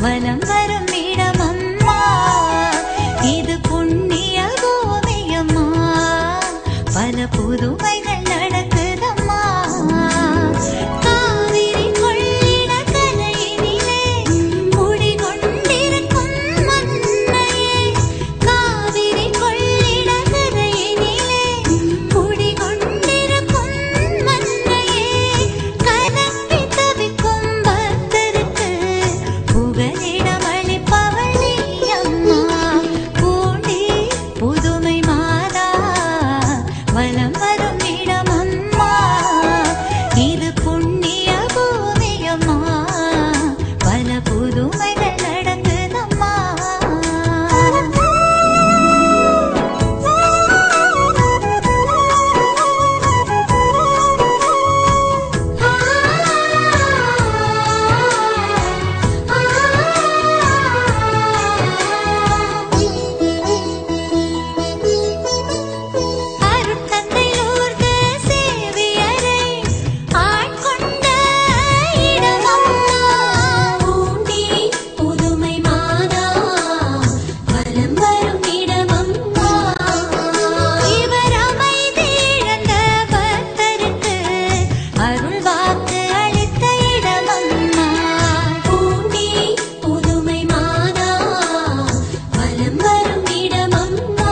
வலம் வரும் இடமம்மா இது புண்ணிய பூமியம்மா பல புதுமைகள் நடக்குதம்மா காவிரி கொள்ளிட கரையினிலே குடிகொண்டிருக்கும் மன்னையே காவிரி கொள்ளிட கரையினிலே குடிகொண்டிருக்கும் மன்னையே கலங்கி தவிக்கும் பக்தருக்கு புகலிடம் அளிப்பவள் நீ அம்மா பூண்டி புதுமை மாதா வலம் வரும் இடமம்மா இது புண்ணிய பூமியம்மா பல புதுமைகள் நடக்குதம்மா அருட்தந்தை லூர்து சேவியரை ஆட்கொண்ட இடமம்மா பூண்டி புதுமை மாதா வலம் வரும் இடமம்மா இவர் அமைதி இழந்த பக்தருக்கு அருள் வாக்கு அளித்த இடமம்மா பூண்டி புதுமை மாதா வலம் வரும் இடமம்மா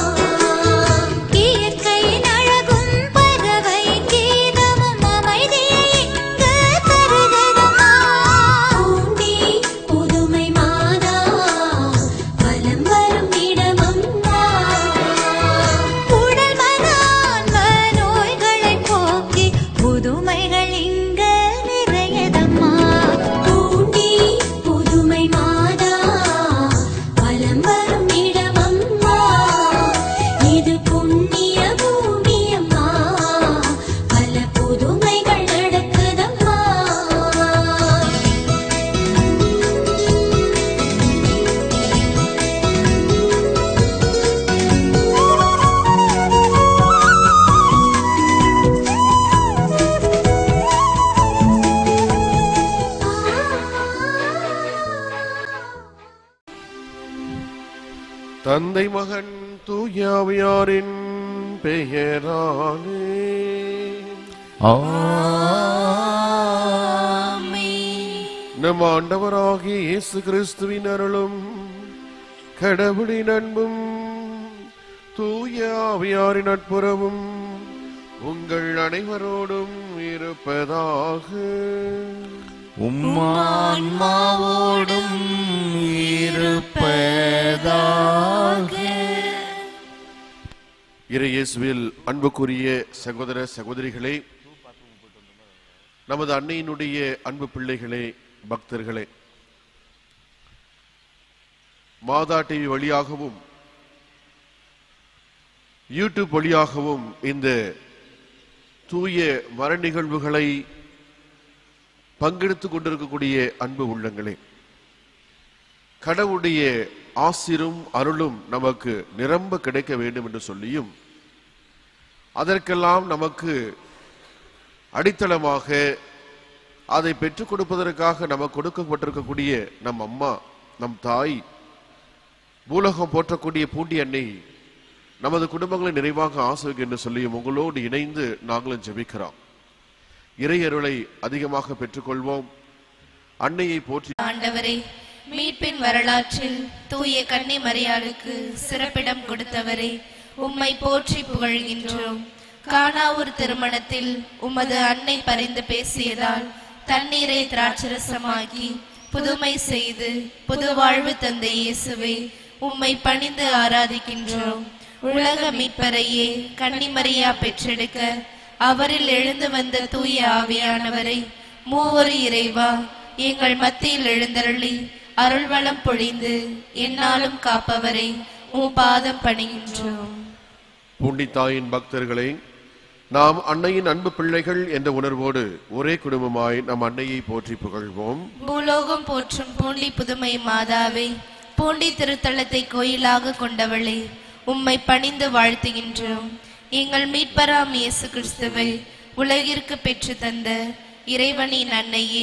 இயற்கையின் அழகும் பறவை கீதமும் அமைதியை இங்கு தருகிறதம்மா பூண்டி புதுமை மாதா வலம் வரும் இடமம்மா உடல் மனான்ம நோய்களைப் போக்கி புதுமைகள் இங்கு நிறையதம்மா பூண்டி புதுமை மாதா வலம் வரும் இடமம்மா இது புண்ணிய பூமியம்மா பல புதுமைகள் நடக்குதம்மா தந்தை மகன் தூயாவியாரின் பெயராலே நம் ஆண்டவராகிய இயேசு கிறிஸ்துவின் அருளும் கடவுளின் அன்பும் தூய ஆவியாரின் நட்புறவும் உங்கள் அனைவரோடும் இருப்பதாக உம்மான்மாவோடும் இருப்பதாக இறையேசுவில் அன்புக்குரிய சகோதர சகோதரிகளே நமது அன்னையினுடைய அன்பு பிள்ளைகளே பக்தர்களே மாதா டிவி வழியாகவும் யூடியூப் வழியாகவும் இந்த தூய மர நிகழ்வுகளை பங்கெடுத்துக் கொண்டிருக்கக்கூடிய அன்பு உள்ளங்களே கடவுளுடைய ஆசிரும் அருளும் நமக்கு நிரம்ப கிடைக்க வேண்டும் என்று சொல்லியும் அதற்கெல்லாம் நமக்கு அடித்தளமாக அதை பெற்றுக் கொடுப்பதற்காக நமக்கு கொடுக்கப்பட்டிருக்கக்கூடிய நம் அம்மா நம் தாய் பூலகம் போற்றக்கூடிய பூண்டி அன்னை நமது குடும்பங்களை நிறைவாக ஆசிரியம் என்று சொல்லியும் உங்களோடு இணைந்து நாங்களும் ஜெபிக்கிறோம் இறையருளை அதிகமாக பெற்றுக்கொள்வோம் அன்னையை போற்றி ஆண்டவரே மீட்பின் வரலாற்றில் தூய கன்னி மரியாளுக்கு சிறப்பிடம் கொடுத்தவரே உம்மை போற்றி புகழ்கின்றோம் கானாவூர் திருமணத்தில் உமது அன்னை பரிந்து பேசியதால் தண்ணீரை திராட்சரசமாக்கி புதுமை செய்து புது வாழ்வு தந்த இயேசுவே உம்மை பணிந்து ஆராதிக்கின்றோம் உலக மீட்பரையே கன்னிமரியா பெற்றெடுக்க அவரில் எழுந்து வந்த தூய ஆவியானவரை மூவொரு இறைவா எங்கள் மத்தியில் எழுந்தருளி அருள்வளம் பொழிந்து என்னாலும் காப்பவரை உம் பாதம் பணிகின்றோம் பூண்டி தாயின் பக்தர்களே நாம் அன்னையின் அன்பு பிள்ளைகள் என்ற உணர்வோடு ஒரே குடும்பமாய் நம் அன்னையை போற்றி புகழ்வோம் பூலோகம் போற்றும் பூண்டி புதுமை மாதாவே பூண்டி திருத்தலத்தை கோயிலாக கொண்டவளே உம்மை பணிந்து வாழ்த்துகின்றோம் எங்கள் மீட்பராம் இயேசு கிறிஸ்துவை உலகிற்கு பெற்று தந்த இறைவனின் அன்னையே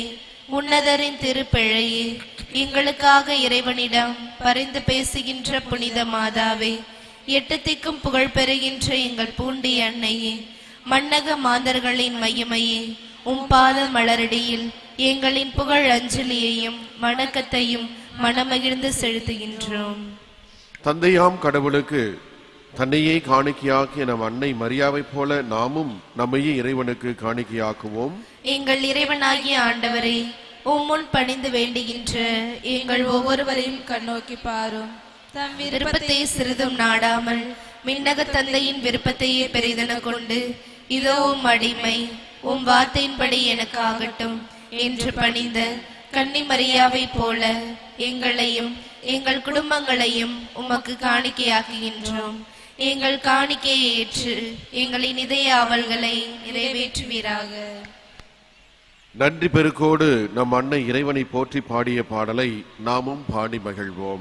உன்னதரின் திருப்பிழையே எங்களுக்காக இறைவனிடம் பரிந்து பேசுகின்ற புனித மாதாவே எட்டு திக்கும் புகழ் பெறுகின்ற எங்கள் பூண்டி அன்னையே மன்னக மாந்தர்களின் மையமையே உம் பாத மலரடியில் எங்களின் புகழ் அஞ்சலியையும் வணக்கத்தையும் மனமகிழ்ந்து செலுத்துகின்றோம் தந்தையாம் கடவுளுக்கு தன்னையே காணிக்கையாக்கிய நம் அன்னை மரியாவைப் போல நாமும் நம்மையே இறைவனுக்கு காணிக்கையாக்குவோம் எங்கள் இறைவனாகிய ஆண்டவரே உம்முன் பணிந்து வேண்டுகின்ற எங்கள் ஒவ்வொருவரையும் கண்ணோக்கி பாரும் தம் விருப்பத்தை சிறிதும் நாடாமல் மின்னக தந்தையின் விருப்பத்தையே பெரிதென கொண்டு இதோ உம் அடிமை உம் வார்த்தையின்படி எனக்கு ஆகட்டும் என்று பணிந்த கன்னி மரியாவைப் போல எங்களையும் எங்கள் குடும்பங்களையும் உமக்கு காணிக்கையாக்குகின்றோம் எங்கள் காணிக்கையை ஏற்று எங்களின் இதய ஆவல்களை நிறைவேற்றுவீராக நன்றி பெருக்கோடு நம் அன்னை இறைவனை போற்றி பாடிய பாடலை நாமும் பாடி மகிழ்வோம்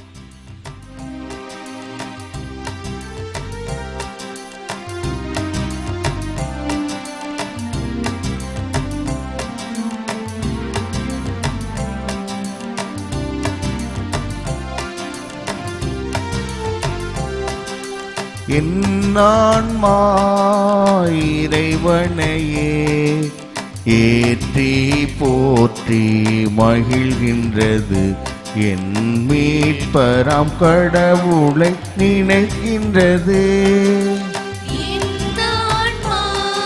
என்னான்மா இறைவனையே ஏற்றி போற்றி மகிழ்கின்றது என் மீட்பராம் கடவுளை நினைக்கின்றது இன்னான்மா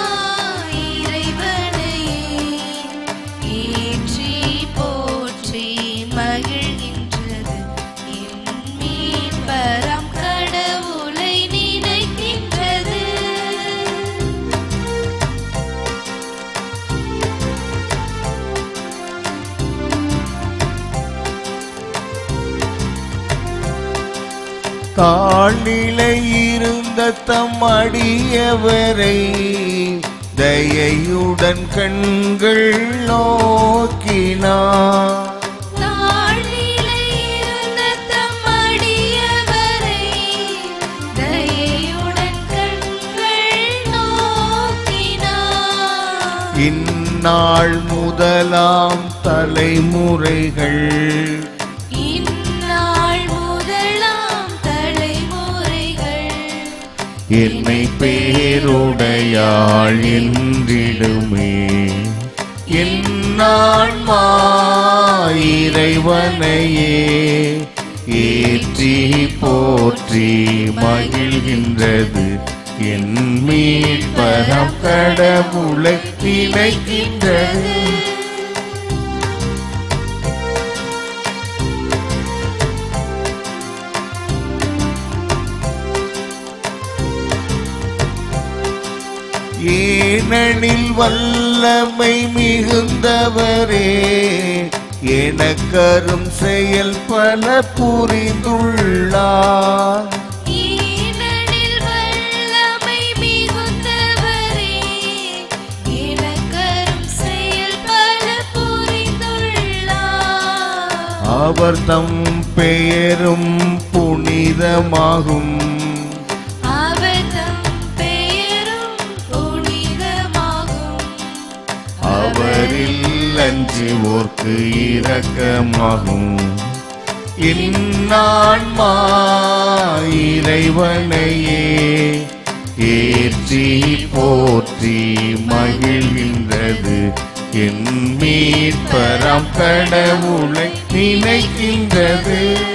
இறைவனையே ஏற்றி போற்றி மகிழ்கின்றது என் மீட்பராம் கடவுளை நினைக்கின்றது தாழ்நிலை இருந்த தம் அடியவரை தயையுடன் கண்கள் நோக்கினார் தாழ்நிலை இருந்த தம் அடியவரை தயையுடன் கண்கள் நோக்கினார் இந்நாள் முதலாம் தலைமுறைகள் இந்நாள் முதலாம் தலைமுறைகள் என்னை பேருடையாள் என்றிடுமே என்னான்மா இறைவனையே ஏற்றி போற்றி மகிழ்கின்றது என் மீட்பரம் கடவுளை நினைக்கின்றது ஏனெனில் வல்லமை மிகுந்தவரே எனக்கரும் செயல் பல புரிந்துள்ளார் ஈனனில் வல்லமை மிகுந்தவரே எனக்கரும் செயல் பல புரிந்துள்ளார் அவர் தம் பெயரும் புனிதமாகும் அவர் தம் பெயரும் புனிதமாகும் அவரில் அஞ்சுவோர்க்கு இரக்கமாகும் இன்னான்மா இறைவனையே ஏற்றி போற்றி மகிழ்கின்றது என் மீட்பராம் கடவுளை நினைக்கின்றது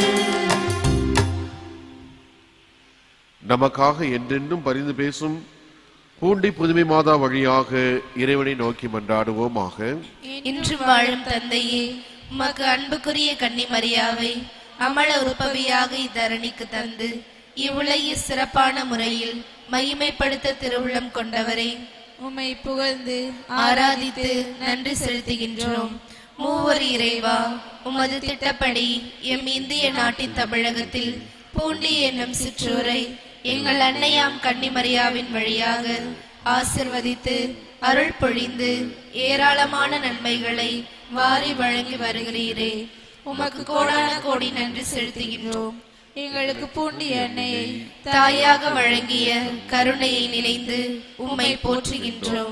நமக்காக என்றென்றும் பரிந்து பேசும் பூண்டி புதுமை மாதா வழியாக இறைவனை நோக்கி மன்றாடுவோமாக இன்று வாழும் தந்தையே உமக்கு அன்புக்குரிய கன்னிமரியாவை அமல உற்பவியாக இத்தரணிக்கு தந்து இவ்வுலகில் சிறப்பான முறையில் மகிமைப்படுத்த திருவுள்ளம் கொண்டவரே உம்மை புகழ்ந்து ஆராதித்து நன்றி செலுத்துகின்றோம் மூவர் இறைவா உமது திட்டப்படி எம் இந்திய நாட்டின் தமிழகத்தில் பூண்டி என்னும் சிற்றூரை எங்கள் அன்னையாம் கன்னிமரியாவின் வழியாக ஆசிர்வதித்து அருள் பொழிந்து ஏராளமான நன்மைகளை வாரி வழங்கி வருகிறீரே உமக்கு கோடான கோடி நன்றி செலுத்துகின்றோம் எங்களுக்கு பூண்டி எண்ணெயை தாயாக வழங்கிய கருணையை நினைந்து உம்மை போற்றுகின்றோம்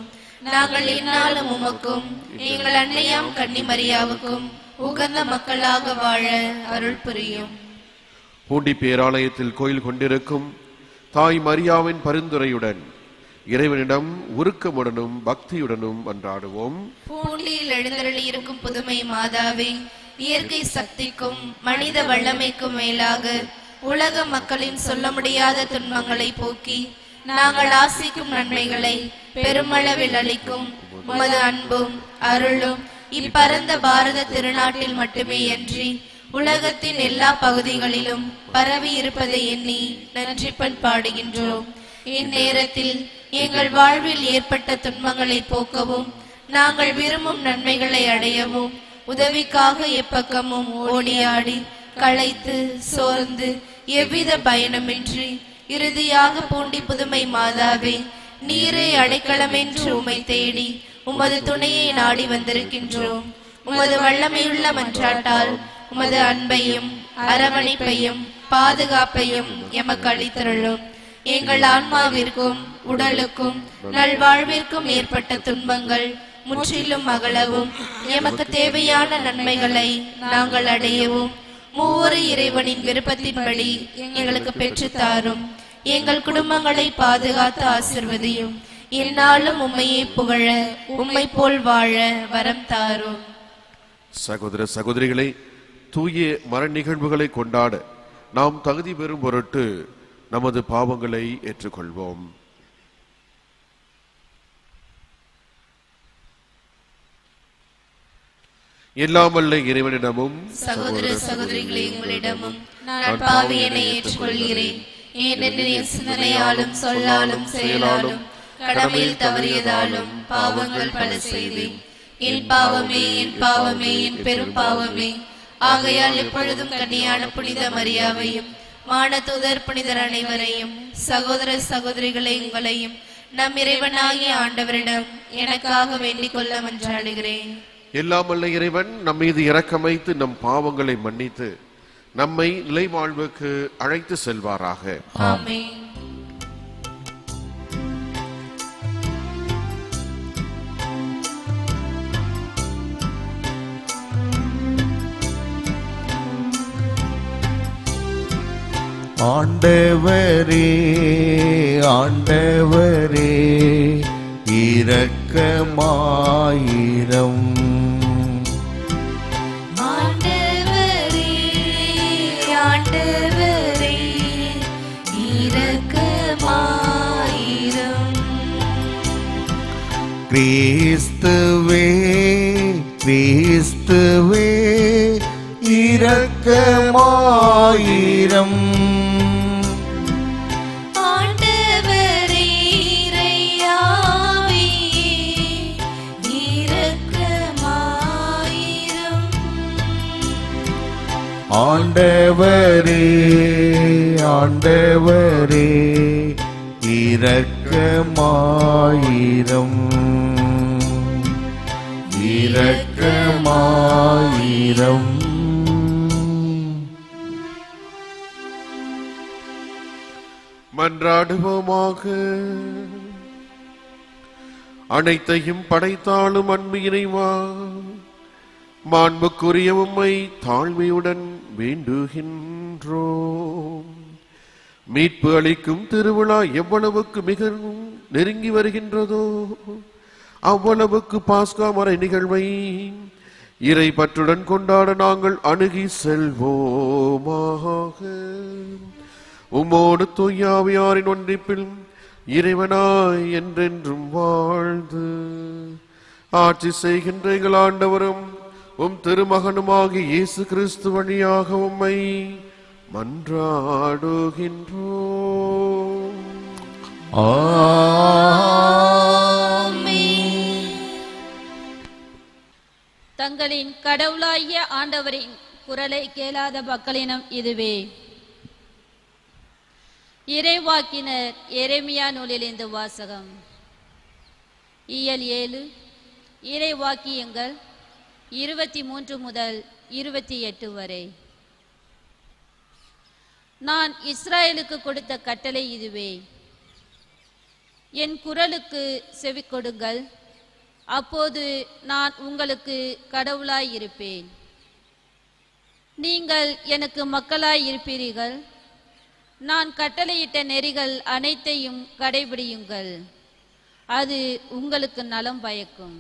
நாங்கள் இந்நாளும் உமக்கும் எங்கள் அன்னையாம் கன்னிமரியாவுக்கும் உகந்த மக்களாக வாழ அருள் புரியும் பூண்டி பேராலயத்தில் கோயில் கொண்டிருக்கும் தாய் மரியாவின் பரிந்துரையுடன் இறைவனிடம் உருக்கமுடனும் பக்தியுடனும் மன்றாடுவோம் பூண்டியில் எழுந்தருளி இருக்கும் புதுமை மாதாவே இயற்கை சக்திக்கும் மனித வல்லமைக்கும் மேலாக உலக மக்களின் சொல்ல முடியாத துன்பங்களை போக்கி நாங்கள் ஆசிக்கும் நன்மைகளை பெருமளவில் அளிக்கும் உமது அன்பும் அருளும் இப்பரந்த பாரத திருநாட்டில் மட்டுமே அன்றி உலகத்தின் எல்லா பகுதிகளிலும் பரவி இருப்பதை எண்ணி நன்றிப்பன் பாடுகின்றோம் இந்நேரத்தில் எங்கள் வாழ்வில் ஏற்பட்ட துன்பங்களை போக்கவும் நாங்கள் விரும்பும் நன்மைகளை அடையவும் உதவிக்காக எப்பக்கமும் ஓடியாடி களைத்து சோர்ந்து எவ்வித பயணமின்றி இறுதியாக பூண்டி புதுமை மாதாவே நீரை அடைக்கலமென்று உமை தேடி உமது துணையை நாடி வந்திருக்கின்றோம் உமது வல்லமையுள்ள மன்றாட்டால் உமது அன்பையும் அரவணைப்பையும் பாதுகாப்பையும் எமக்கு அளித்தருளும் எங்கள் ஆன்மாவிற்கும் உடலுக்கும் நல்வாழ்விற்கும் ஏற்பட்ட துன்பங்கள் முற்றிலும் அகலவும் எமக்கு தேவையான நன்மைகளை நாங்கள் அடையவும் மூவொரு இறைவனின் விருப்பத்தின்படி எங்களுக்கு பெற்றுத் தாரும் எங்கள் குடும்பங்களை பாதுகாத்து ஆசிர்வதியும் எந்நாளும் உம்மையே புகழ உம்மை போல் வாழ வரம் தாரும் சகோதர சகோதரிகளை தூய மர நிகழ்வுகளை கொண்டாட நாம் தகுதி பெறும் பொருட்டு நமது பாவங்களை ஏற்றுக்கொள்வோம் எல்லாம் வல்ல இறைவனிடமும் சகோதர சகோதரிகளே உங்களிடமும் நான் பாவியனை ஏற்றுக்கொள்கிறேன் ஏனெனில் என் சிந்தனையாலும் சொல்லாலும் செயலாலும் கடமையில் தவறியதாலும் பாவங்கள் பல செய்தேன் என் பாவமே என் பாவமே என் பெரும் பாவமே ஆகையால் எப்பொழுதும் கன்னியான புனித மரியாவையும் வானதூதர் புனிதர் அனைவரையும் சகோதர சகோதரிகளை உங்களையும் நம் இறைவனாகிய ஆண்டவரிடம் எனக்காக வேண்டிக் கொள்ள மன்றாடுகிறேன் எல்லாம் வல்ல இறைவன் நம் மீது இரக்கம் வைத்து நம் பாவங்களை மன்னித்து நம்மை நிலை வாழ்வுக்கு அழைத்து செல்வாராக ஆமென் ஆண்டவரே ஆண்டவரே இரக்கமாயிரம் ஆண்டவரே ஆண்டவரே இரக்கமாயிரும் கிறிஸ்துவே கிறிஸ்துவே இரக்கமாயிரம் ஆண்டவரே இறையாவே இரக்கமாயிரும் ஆண்டவரே ஆண்டவரே இரக்கமாயிரம் இரக்கமாயிரம் மன்றாடுவோமாக அனைத்தையும் படைத்தாலும் அன்பு இறைவா மாண்புக்குரிய உம்மை தாழ்மையுடன் வேண்டுகின்றோம் மீட்பு அளிக்கும் திருவிழா எவ்வளவுக்கு மிக நெருங்கி வருகின்றதோ அவ்வளவுக்கு பாஸ்கா மறை நிகழ்வை இறை பற்றுடன் கொண்டாட நாங்கள் அணுகி செல்வோமாக உம்மோடு தூயாவியாரின் ஒன்றிப்பில் இறைவனாய் என்றென்றும் வாழ்ந்து ஆட்சி செய்கின்ற எங்கள் ஆண்டவரும் உம் திருமகனுமாகிய இயேசு கிறிஸ்து வழியாக உம்மை மன்றாடுகின்றோம் தங்களின் கடவுளாகிய ஆண்டவரின் குரலை கேளாத மக்களினம் இதுவே இறைவாக்கினர் எரேமியா நூலிலிருந்து வாசகம் இயல் ஏழு இறைவாக்கியங்கள் இருபத்தி மூன்று முதல் இருபத்தி எட்டு வரை நான் இஸ்ராயலுக்கு கொடுத்த கட்டளை இதுவே என் குரலுக்கு செவிக்கொடுங்கள் அப்போது நான் உங்களுக்கு கடவுளாய் இருப்பேன் நீங்கள் எனக்கு மக்களாய் இருப்பீர்கள் நான் கட்டளையிட்ட நெறிகள் அனைத்தையும் கடைபிடியுங்கள் அது உங்களுக்கு நலம் பயக்கும்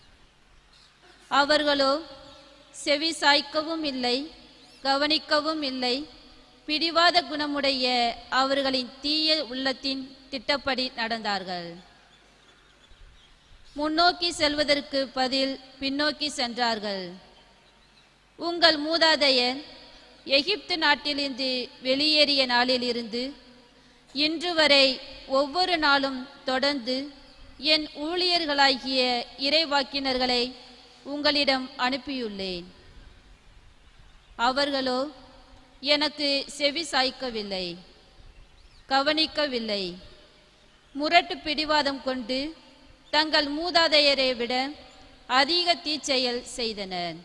அவர்களோ செவி சாய்க்கவும் இல்லை கவனிக்கவும் இல்லை பிடிவாத குணமுடைய அவர்களின் தீய உள்ளத்தின் திட்டப்படி நடந்தார்கள் முன்னோக்கி செல்வதற்கு பதில் பின்னோக்கி சென்றார்கள் உங்கள் மூதாதையர் எகிப்து நாட்டிலிருந்து வெளியேறிய நாளிலிருந்து இன்று வரை ஒவ்வொரு நாளும் தொடர்ந்து என் ஊழியர்களாகிய இறைவாக்கினர்களை உங்களிடம் அனுப்பியுள்ளேன் அவர்களோ எனக்கு செவி சாய்க்கவில்லை கவனிக்கவில்லை முரட்டு பிடிவாதம் கொண்டு தங்கள் மூதாதையரை விட அதிக தீச்செயல் செய்தனர்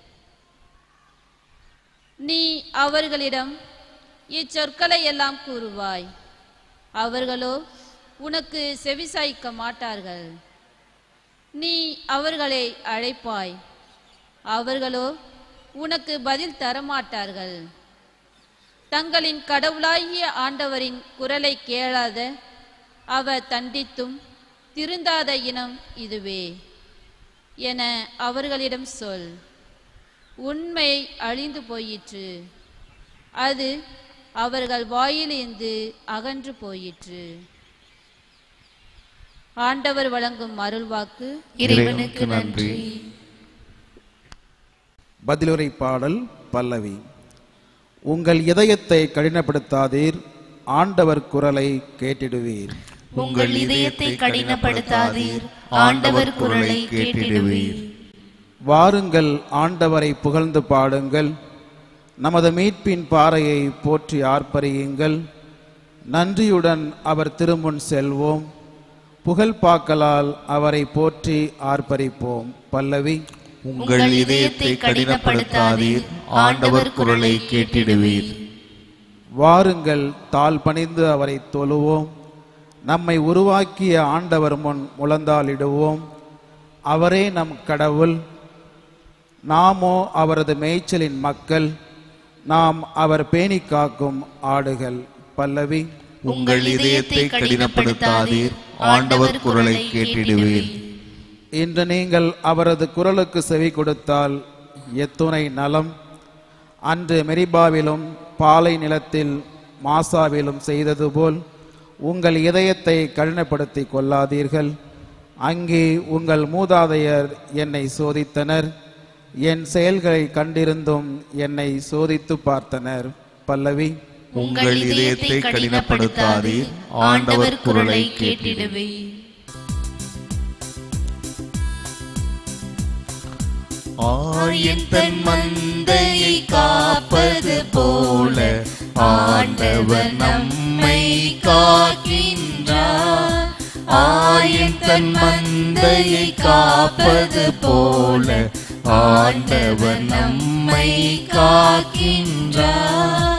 நீ அவர்களிடம் இச்சொற்களை எல்லாம் கூறுவாய் அவர்களோ உனக்கு செவிசாய்க்க மாட்டார்கள் நீ அவர்களை அழைப்பாய் அவர்களோ உனக்கு பதில் தரமாட்டார்கள் தங்களின் கடவுளாகிய ஆண்டவரின் குரலை கேளாத அவர் தண்டித்தும் திருந்தாத இனம் இதுவே என அவர்களிடம் சொல் உண்மை அழிந்து போயிற்று அது அவர்கள் வாயிலிருந்து அகன்று போயிற்று ஆண்டவர் வழங்கும் அருள்வாக்கு இறைவனுக்கு நன்றி பதிலுரை பாடல் பல்லவி உங்கள் இதயத்தை கடினப்படுத்தாதீர் ஆண்டவர் குரலை கேட்டிடுவீர் உங்கள் இதயத்தை கடினப்படுத்தாதீர் ஆண்டவர் குரலை கேட்டிடுவீர் வாருங்கள் ஆண்டவரை புகழ்ந்து பாடுங்கள் நமது மீட்பின் பாறையை போற்றி ஆர்ப்பரியுங்கள் நன்றியுடன் அவர் திருமுன் செல்வோம் புகழ் பாக்கலால் அவரை போற்றி ஆர்ப்பரிப்போம் பல்லவி உங்கள் இதயத்தை கடினப்படுத்தாதீர் ஆண்டவர் குரலை கேட்டிடுவீர் வாருங்கள் தாழ் பணிந்து அவரை தொழுவோம் நம்மை உருவாக்கிய ஆண்டவர் முன் முழந்தாளிடுவோம் அவரே நம் கடவுள் நாமோ அவரது மேய்ச்சலின் மக்கள் நாம் அவர் பேணி காக்கும் ஆடுகள் பல்லவி உங்கள் இதயத்தை கடினப்படுத்தாதீர் ஆண்டவர் குரலை கேட்டிடுவீர் இன்று நீங்கள் அவரது குரலுக்கு செவி கொடுத்தால் எத்துணை நலம் அன்று மெரிபாவிலும் பாலை நிலத்தில் மாசாவிலும் செய்தது போல் உங்கள் இதயத்தை கடினப்படுத்திக் கொள்ளாதீர்கள் அங்கே உங்கள் மூதாதையர் என்னை சோதித்தனர் என் செயல்களை கண்டிருந்தும் என்னை சோதித்து பார்த்தனர் பல்லவி உங்கள் இதயத்தை கடினப்படுத்தாதீர் ஆண்டவர் குரலை கேட்டிடுவீர் ஆயன் தன் மந்தையை காப்பது போல ஆண்டவர் நம்மை காக்கின்றார் ஆயன் தன் மந்தையை காப்பது போல ஆண்டவர் நம்மை காக்கின்றார்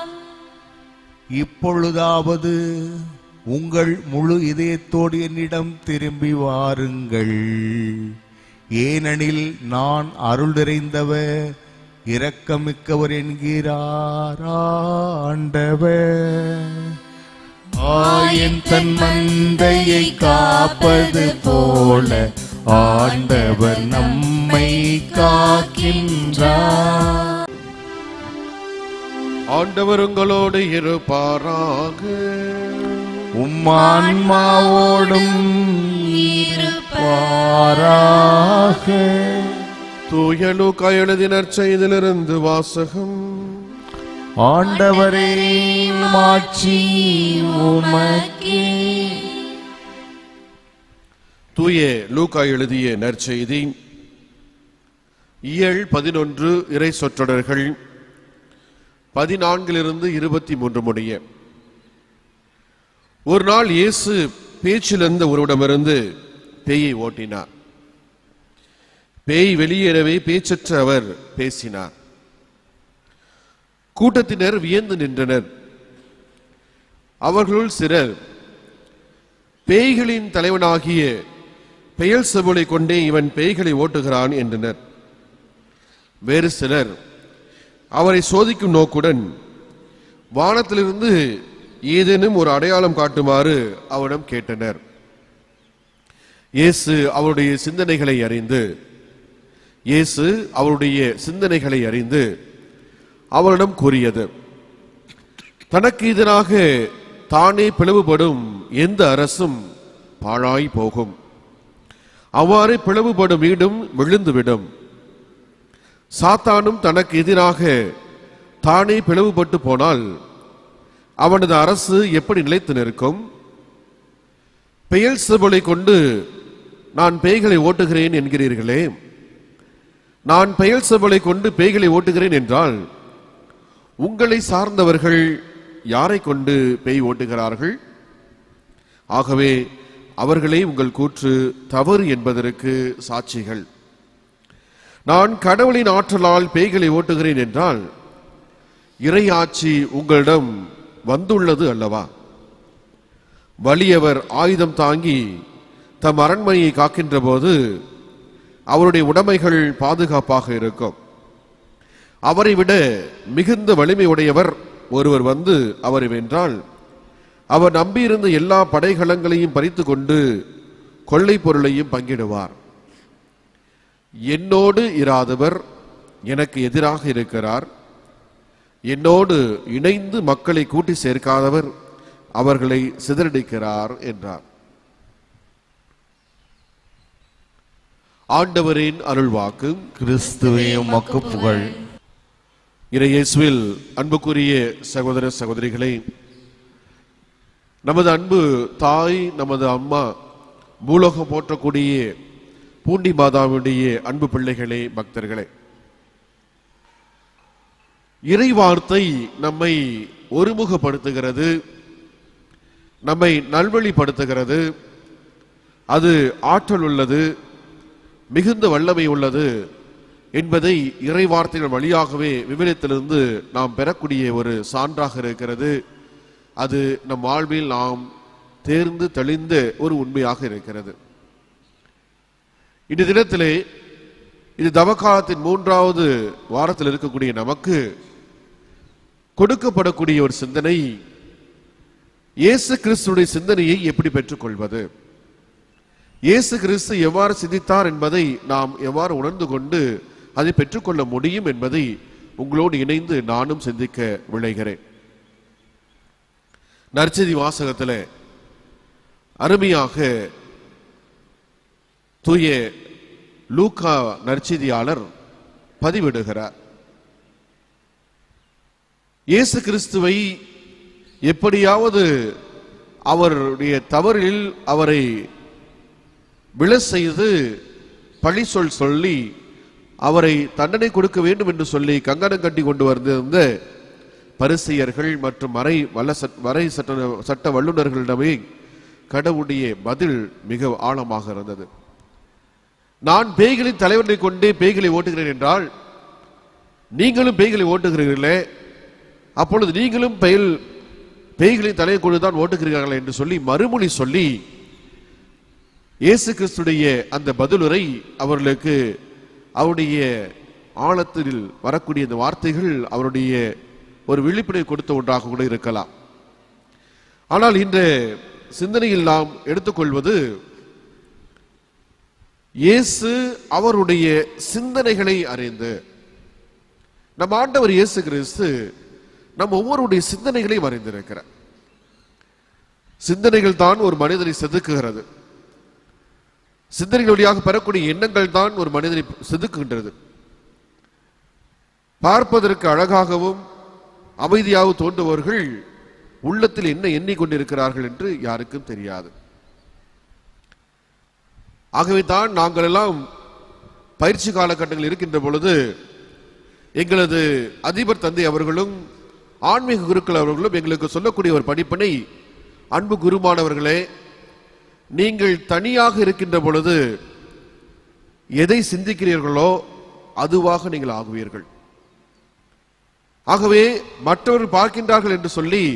இப்பொழுதாவது உங்கள் முழு இதயத்தோடு என்னிடம் திரும்பி வாருங்கள் ஏனெனில் நான் அருள் நிறைந்தவர் இரக்கமிக்கவர் என்கிறார் ஆண்டவர் ஆயன் தன் மந்தையை காப்பது போல ஆண்டவர் நம்மை காக்கின்றார் ஆண்டவர் உங்களோடு இருப்பாராக உம்மான்மாவோடும் இருப்பாராக தூய லூக்கா எழுதினர் செய்திலிருந்து வாசகம் ஆண்டவரே மாட்சி உமக்கே தூய லூக்கா எழுதிய நற்செய்தி இயல் பதினொன்று இறை சொற்றொடர்கள் பதினான்கிலிருந்து இருபத்தி மூன்று முடிய ஒரு நாள் இயேசு பேச்சிலிருந்த ஒருவரிடமிருந்து பேயை ஓட்டினார் பேய் வெளியேறவே பேச்சற்ற அவர் பேசினார் கூட்டத்தினர் வியந்து நின்றனர் அவர்களுள் சிலர் பேய்களின் தலைவனாகிய பெயல் செபுலை கொண்டே இவன் பேய்களை ஓட்டுகிறான் என்றனர் வேறு சிலர் அவரை சோதிக்கும் நோக்குடன் வானத்திலிருந்து ஏதேனும் ஒரு அடையாளம் காட்டுமாறு அவரிடம் கேட்டனர் இயேசு அவருடைய சிந்தனைகளை அறிந்து இயேசு அவருடைய சிந்தனைகளை அறிந்து அவரிடம் கூறியது தனக்கு எதிராக தானே பிளவுபடும் எந்த அரசும் பாழாய் போகும் அவ்வாறு பிளவுபடும் வீடும் விழுந்துவிடும் சாத்தானும் தனக்கு எதிராக தானே பிளவுபட்டு போனால் அவனது அரசு எப்படி நிலைத்து நிற்கும் பெயல் செபலை கொண்டு நான் பேய்களை ஓட்டுகிறேன் என்கிறீர்களே நான் பெயல் செபலை கொண்டு பேய்களை ஓட்டுகிறேன் என்றால் உங்களை சார்ந்தவர்கள் யாரை கொண்டு பேய் ஓட்டுகிறார்கள் ஆகவே அவர்களே உங்கள் கூற்று தவறு என்பதற்கு சாட்சிகள் நான் கடவுளின் ஆற்றலால் பேய்களை ஓட்டுகிறேன் என்றால் இறையாட்சி உங்களிடம் வந்துள்ளது அல்லவா வலியவர் ஆயுதம் தாங்கி தம் அரண்மனையை காக்கின்ற போது அவருடைய உடைமைகள் பாதுகாப்பாக இருக்கும் அவரை விட மிகுந்த வலிமை உடையவர் ஒருவர் வந்து அவரை வென்றால் அவர் நம்பியிருந்த எல்லா படைகளங்களையும் பறித்து கொண்டு கொள்ளை பொருளையும் பங்கிடுவார் என்னோடு இராதவர் எனக்கு எதிராக இருக்கிறார் என்னோடு இணைந்து மக்களை கூட்டி சேர்க்காதவர் அவர்களை சிதறடிக்கிறார் என்றார் ஆண்டவரின் அருள்வாக்கு கிறிஸ்துவே உமக்கு புகழ் இறையேசுவில் அன்புக்குரிய சகோதர சகோதரிகளே நமது அன்பு தாய் நமது அம்மா பூலோகம் போற்றக்கூடிய பூண்டி மாதாவுடைய அன்பு பிள்ளைகளே பக்தர்களே இறை வார்த்தை நம்மை ஒருமுகப்படுத்துகிறது நம்மை நல்வழிப்படுத்துகிறது அது ஆற்றல் உள்ளது மிகுந்த வல்லமை உள்ளது என்பதை இறை வார்த்தைகள் வழியாகவே விவரத்திலிருந்து நாம் பெறக்கூடிய ஒரு சான்றாக இருக்கிறது அது நம் வாழ்வில் நாம் தேர்ந்து தெளிந்த ஒரு உண்மையாக இருக்கிறது இந்த தினத்திலே இது தவக்காலத்தின் மூன்றாவது வாரத்தில் இருக்கக்கூடிய நமக்கு கொடுக்கப்படக்கூடிய ஒரு சிந்தனை இயேசு கிறிஸ்துடைய சிந்தனையை எப்படி பெற்றுக்கொள்வது இயேசு கிறிஸ்து எவ்வாறு சிந்தித்தார் என்பதை நாம் எவ்வாறு உணர்ந்து கொண்டு அதை பெற்றுக்கொள்ள முடியும் என்பதை உங்களோடு இணைந்து நானும் சிந்திக்க விளைகிறேன் நற்செய்தி வாசகத்தில் அருமையாக தூய லூக்கா நற்செய்தியாளர் பதிவிடுகிறார் இயேசு கிறிஸ்துவை எப்படியாவது அவருடைய தவறில் அவரை விழ செய்து பழி சொல் சொல்லி அவரை தண்டனை கொடுக்க வேண்டும் என்று சொல்லி கங்கணம் கட்டி கொண்டு வந்திருந்த பரிசெயர்கள் மற்றும் மறை வல்ல சட்- வரை சட்ட சட்ட வல்லுநர்களிடமே கடவுளுடைய பதில் மிக ஆழமாக இருந்தது நான் பேய்களின் தலைவனை கொண்டே பேய்களை ஓட்டுகிறேன் என்றால் நீங்களும் பேய்களை ஓட்டுகிறீர்களே அப்பொழுது நீங்களும் பெயல் பேய்களின் தலையை கொண்டுதான் ஓட்டுகிறீர்கள் என்று சொல்லி மறுமொழி சொல்லி இயேசு கிறிஸ்துடைய அந்த பதிலுரை அவர்களுக்கு அவருடைய ஆழத்தில் வரக்கூடிய இந்த வார்த்தைகள் அவருடைய ஒரு விழிப்புணர்வு கொடுத்த ஒன்றாக கூட இருக்கலாம் ஆனால் இந்த சிந்தனையில் நாம் எடுத்துக்கொள்வது இயேசு அவருடைய சிந்தனைகளை அறிந்து நம் ஆண்டவர் இயேசு கிறிஸ்து நம் ஒவ்வொருடைய சிந்தனைகளையும் அறிந்திருக்கிறார் சிந்தனைகள் தான் ஒரு மனிதனை செதுக்குகிறது சிந்தனைகள் வழியாக பெறக்கூடிய எண்ணங்கள் தான் ஒரு மனிதனை செதுக்குகின்றது பார்ப்பதற்கு அழகாகவும் அமைதியாக தோன்றுபவர்கள் உள்ளத்தில் என்ன எண்ணிக்கொண்டிருக்கிறார்கள் என்று யாருக்கும் தெரியாது ஆகவே தான் நாங்கள் எல்லாம் பயிற்சி காலகட்டங்கள் இருக்கின்ற பொழுது எங்களது அதிபர் தந்தை அவர்களும் ஆன்மீக குருக்கள் அவர்களும் எங்களுக்கு சொல்லக்கூடிய ஒரு படிப்பினை அன்பு குருமானவர்களே நீங்கள் தனியாக இருக்கின்ற பொழுது எதை சிந்திக்கிறீர்களோ அதுவாக நீங்கள் ஆகுவீர்கள் ஆகவே மற்றவர்கள் பார்க்கின்றார்கள் என்று சொல்லி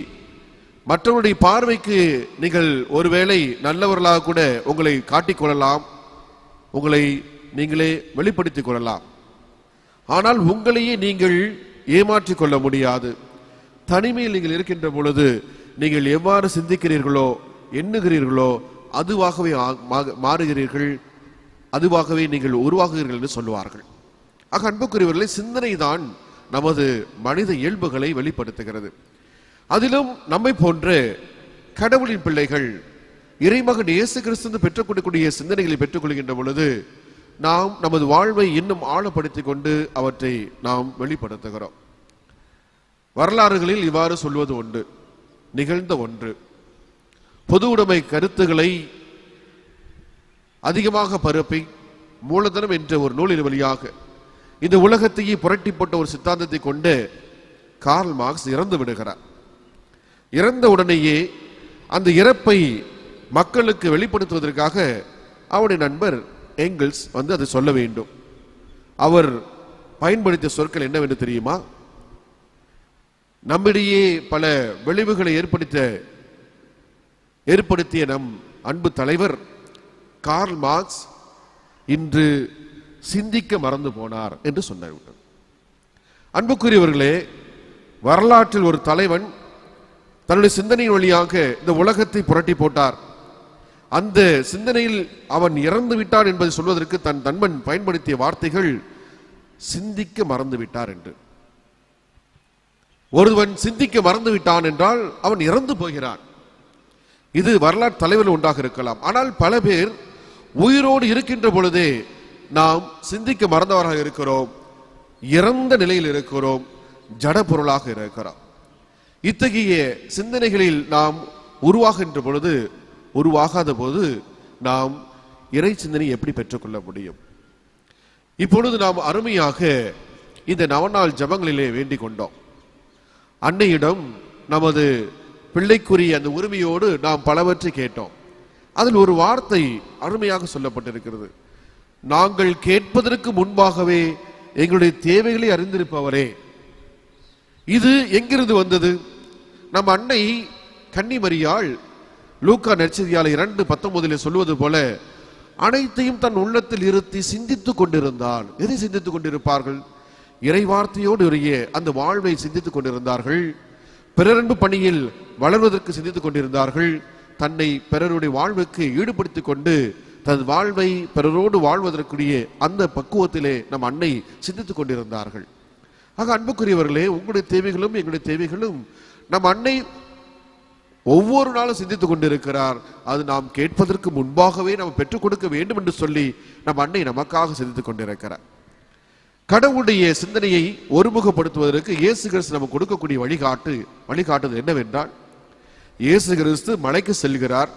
மற்றவருடைய பார்வைக்கு நீங்கள் ஒருவேளை நல்லவர்களாக கூட உங்களை காட்டிக்கொள்ளலாம் உங்களை நீங்களே வெளிப்படுத்திக் கொள்ளலாம் ஆனால் உங்களையே நீங்கள் ஏமாற்றிக் கொள்ள முடியாது தனிமையில் நீங்கள் இருக்கின்ற பொழுது நீங்கள் எவ்வாறு சிந்திக்கிறீர்களோ எண்ணுகிறீர்களோ அதுவாகவே ஆ- மா- மாறுகிறீர்கள் அதுவாகவே நீங்கள் உருவாகுகிறீர்கள் என்று சொல்லுவார்கள் ஆக அன்புக்குரியவர்களே சிந்தனை தான் நமது மனித இயல்புகளை வெளிப்படுத்துகிறது அதிலும் நம்மை போன்ற கடவுளின் பிள்ளைகள் இறைமகன் இயேசு கிறிஸ்து பெற்றுக்கொள்ளக்கூடிய சிந்தனைகளை பெற்றுக்கொள்கின்ற பொழுது நாம் நமது வாழ்வை இன்னும் ஆழப்படுத்திக் கொண்டு அவற்றை நாம் வெளிப்படுத்துகிறோம் வரலாறுகளில் இவ்வாறு சொல்வது உண்டு நிகழ்ந்த ஒன்று பொது உடைமை கருத்துக்களை அதிகமாக பரப்பி மூலதனம் என்ற ஒரு நூலின் வழியாக இந்த உலகத்தையே புரட்டி போட்ட ஒரு சித்தாந்தத்தை கொண்டு கார்ல் மார்க்ஸ் இறந்து விடுகிறார் இறந்த உடனேயே அந்த இறப்பை மக்களுக்கு வெளிப்படுத்துவதற்காக அவருடைய நண்பர் எங்கிள்ஸ் வந்து அதை சொல்ல வேண்டும் அவர் பயன்படுத்திய சொற்கள் என்னவென்று தெரியுமா நம்மிடையே பல விளைவுகளை ஏற்படுத்த ஏற்படுத்திய நம் அன்பு தலைவர் கார்ல் மார்க்ஸ் இன்று சிந்திக்க மறந்து போனார் என்று சொன்னார் அன்புக்குரியவர்களே வரலாற்றில் ஒரு தலைவன் தன்னுடைய சிந்தனையின் வழியாக இந்த உலகத்தை புரட்டி போட்டார் அந்த சிந்தனையில் அவன் இறந்து விட்டான் என்பதை சொல்வதற்கு தன் நண்பன் பயன்படுத்திய வார்த்தைகள் சிந்திக்க மறந்து விட்டார் என்று ஒருவன் சிந்திக்க மறந்து விட்டான் என்றால் அவன் இறந்து போகிறான் இது வரலாற்று தலைவர் உண்டாக இருக்கலாம் ஆனால் பல பேர் உயிரோடு இருக்கின்ற பொழுதே நாம் சிந்திக்க மறந்தவராக இருக்கிறோம் இறந்த நிலையில் இருக்கிறோம் ஜட பொருளாக இருக்கிறோம் இத்தகைய சிந்தனைகளில் நாம் உருவாகின்ற பொழுது உருவாகாத போது நாம் இறை சிந்தனை எப்படி பெற்றுக்கொள்ள முடியும் இப்பொழுது நாம் அருமையாக இந்த நவநாள் ஜபங்களிலே வேண்டிக் கொண்டோம் அன்னையிடம் நமது பிள்ளைக்குரிய அந்த உரிமையோடு நாம் பலவற்றை கேட்டோம் அதில் ஒரு வார்த்தை அருமையாக சொல்லப்பட்டிருக்கிறது நாங்கள் கேட்பதற்கு முன்பாகவே எங்களுடைய தேவைகளை அறிந்திருப்பவரே இது எங்கிருந்து வந்தது நம் அன்னை கன்னிமரியாள் லூக்கா நற்செய்தியாளர் இரண்டு பத்தொன்பதிலே சொல்வது போல அனைத்தையும் தன் உள்ளத்தில் இருத்தி சிந்தித்துக் கொண்டிருந்தாள் எதை சிந்தித்துக் கொண்டிருப்பார்கள் இறை வார்த்தையோடு உரிய அந்த வாழ்வை சிந்தித்துக் கொண்டிருந்தார்கள் பிறரன்பு பணியில் வளர்வதற்கு சிந்தித்துக் கொண்டிருந்தார்கள் தன்னை பிறருடைய வாழ்வுக்கு ஈடுபடுத்திக் கொண்டு தன் வாழ்வை பிறரோடு வாழ்வதற்குரிய அந்த பக்குவத்திலே நம் அன்னை சிந்தித்துக் கொண்டிருந்தார்கள் ஆக அன்புக்குரியவர்களே உங்களுடைய தேவைகளும் எங்களுடைய தேவைகளும் நம் அன்னை ஒவ்வொரு நாளும் சிந்தித்துக் கொண்டிருக்கிறார் அது நாம் கேட்பதற்கு முன்பாகவே நாம் பெற்றுக் கொடுக்க வேண்டும் என்று சொல்லி நம் அன்னை நமக்காக சிந்தித்துக் கொண்டிருக்கிறார் கடவுளுடைய சிந்தனையை ஒருமுகப்படுத்துவதற்கு இயேசு கிறிஸ்து நமக்கு கொடுக்கக்கூடிய வழிகாட்டு வழிகாட்டுது என்னவென்றால் இயேசு கிறிஸ்து மலைக்கு செல்கிறார்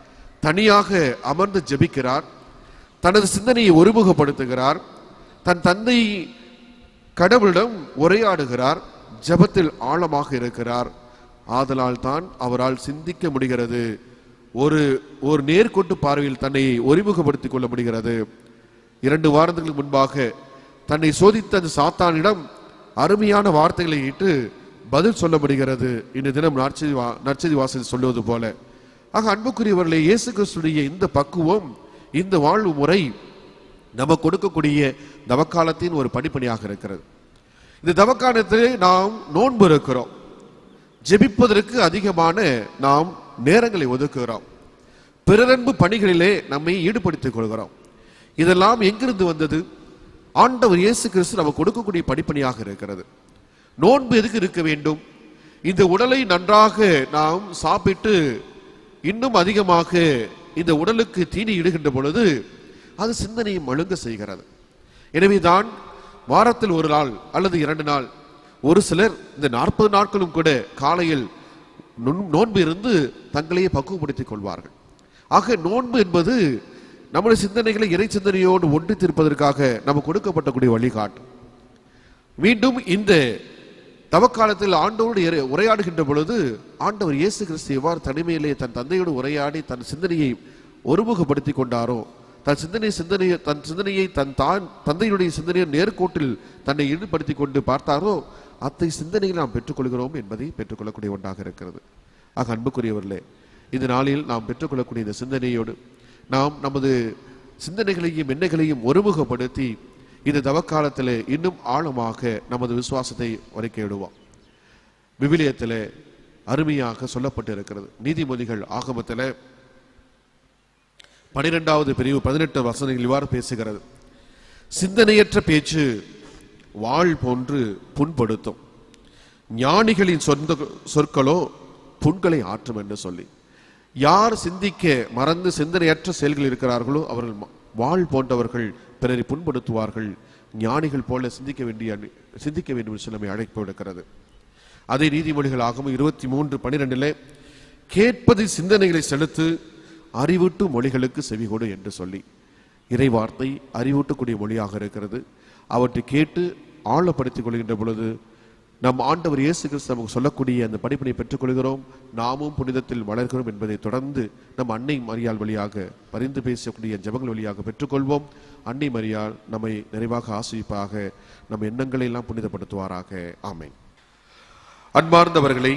தனியாக அமர்ந்து ஜெபிக்கிறார் தனது சிந்தனையை ஒருமுகப்படுத்துகிறார் தன் தந்தை கடவுளிடம் உரையாடுகிறார் ஜெபத்தில் ஆழமாக இருக்கிறார் ஆதலால் தான் அவரால் சிந்திக்க முடிகிறது ஒரு ஒரு நேர்கோட்டு பார்வையில் தன்னை ஒருமுகப்படுத்திக் கொள்ள முடிகிறது இரண்டு வாரங்களுக்கு முன்பாக தன்னை சோதித்த அந்த சாத்தானிடம் அருமையான வார்த்தைகளை இட்டு பதில் சொல்ல முடிகிறது இந்த தினம் நற்செய்தி வா- நற்செய்தி வாசல் சொல்லுவது போல ஆக அன்புக்குரியவர்களே இயேசு கிறிஸ்துடைய இந்த பக்குவம் இந்த வாழ்வு முறை நம்ம கொடுக்கக்கூடிய தவக்காலத்தின் ஒரு படிப்பணியாக இருக்கிறது இந்த தவக்காலத்தில் நாம் நோன்பு இருக்கிறோம் ஜெபிப்பதற்கு அதிகமான நாம் நேரங்களை ஒதுக்குகிறோம் பிறரன்பு பணிகளிலே நம்மை ஈடுபடுத்திக் கொள்கிறோம் இதெல்லாம் எங்கிருந்து வந்தது ஆண்டவர் இயேசு கிறிஸ்து நமக்கு கொடுக்கக்கூடிய படிப்பணியாக இருக்கிறது நோன்பு எதுக்கு இருக்க வேண்டும் இந்த உடலை நன்றாக நாம் சாப்பிட்டு இன்னும் அதிகமாக இந்த உடலுக்கு தீனி இடுகின்ற பொழுது அது சிந்தனையை மழுங்க செய்கிறது எனவேதான் வாரத்தில் ஒரு நாள் அல்லது இரண்டு நாள் ஒரு சிலர் இந்த நாற்பது நாட்களும் கூட காலையில் நுண்- நோன்பு இருந்து தங்களையே பக்குவப்படுத்திக் கொள்வார்கள் ஆக நோன்பு என்பது நம்முடைய சிந்தனைகளை இறை சிந்தனையோடு ஒன்றித்திருப்பதற்காக நமக்கு கொடுக்கப்பட்டக்கூடிய வழிகாட்டு மீண்டும் இந்த தவக்காலத்தில் ஆண்டவரோடு இறை- உரையாடுகின்ற பொழுது ஆண்டவர் இயேசு கிறிஸ்து எவ்வாறு தனிமையிலே தன் தந்தையோடு உரையாடி தன் சிந்தனையை ஒருமுகப்படுத்தி கொண்டாரோ தன் சிந்தனை சிந்தனையை தன் சிந்தனையை தன் தான் தந்தையுடைய சிந்தனையை நேர்கோட்டில் தன்னை ஈடுபடுத்தி கொண்டு பார்த்தாரோ அத்தை சிந்தனையில் நாம் பெற்றுக்கொள்கிறோம் என்பதை பெற்றுக்கொள்ளக்கூடிய ஒன்றாக இருக்கிறது ஆக அன்புக்குரியவர்களே இந்த நாளில் நாம் பெற்றுக்கொள்ளக்கூடிய இந்த சிந்தனையோடு நாம் நமது சிந்தனைகளையும் எண்ணங்களையும் ஒருமுகப்படுத்தி இந்த தவக்காலத்தில் இன்னும் ஆழமாக நமது விசுவாசத்தை வரைக்கையிடுவோம் விவிலியத்தில் அருமையாக சொல்லப்பட்டு இருக்கிறது நீதிமொழிகள் ஆகமத்தில் பனிரெண்டாவது பிரிவு பதினெட்டு வசனங்கள் இவ்வாறு பேசுகிறது சிந்தனையற்ற பேச்சு வாழ் போன்று புண்படுத்தும் ஞானிகளின் சொந்த சொற்களோ புண்களை ஆற்றும் என்று சொல்லி யார் சிந்திக்க மறந்து சிந்தனையற்ற செயல்கள் இருக்கிறார்களோ அவர்கள் ம- வாழ் போன்றவர்கள் பிறரை புண்படுத்துவார்கள் ஞானிகள் போல சிந்திக்க வேண்டிய சிந்திக்க வேண்டும் என்று சொல்லி நம்மை அழைப்பு விடுக்கிறது அதே நீதிமொழிகள் ஆகும் இருபத்தி மூன்று பனிரெண்டிலே கேட்பதில் சிந்தனைகளை செலுத்து அறிவூட்டு மொழிகளுக்கு செவிகொடு என்று சொல்லி இறைவார்த்தை அறிவூட்டக்கூடிய மொழியாக இருக்கிறது அவற்றை கேட்டு ஆழப்படுத்திக் கொள்கின்ற பொழுது நம் ஆண்டவர் இயேசு கிறிஸ்து நமக்கு சொல்லக்கூடிய அந்த படிப்பினை பெற்றுக்கொள்கிறோம் நாமும் புனிதத்தில் வளர்கிறோம் என்பதை தொடர்ந்து நம் அன்னை மரியாள் வழியாக பரிந்து பேசக்கூடிய ஜெபங்கள் வழியாக பெற்றுக்கொள்வோம் அன்னை மரியாள் நம்மை நிறைவாக ஆசிரிப்பாக நம் எண்ணங்களை எல்லாம் புனிதப்படுத்துவாராக ஆமென் அன்பார்ந்தவர்களே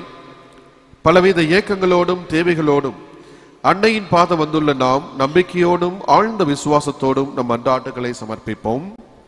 பலவித ஏக்கங்களோடும் தேவைகளோடும் அன்னையின் பாதம் வந்துள்ள நாம் நம்பிக்கையோடும் ஆழ்ந்த விசுவாசத்தோடும் நம் அன்றாட்டுகளை சமர்ப்பிப்போம்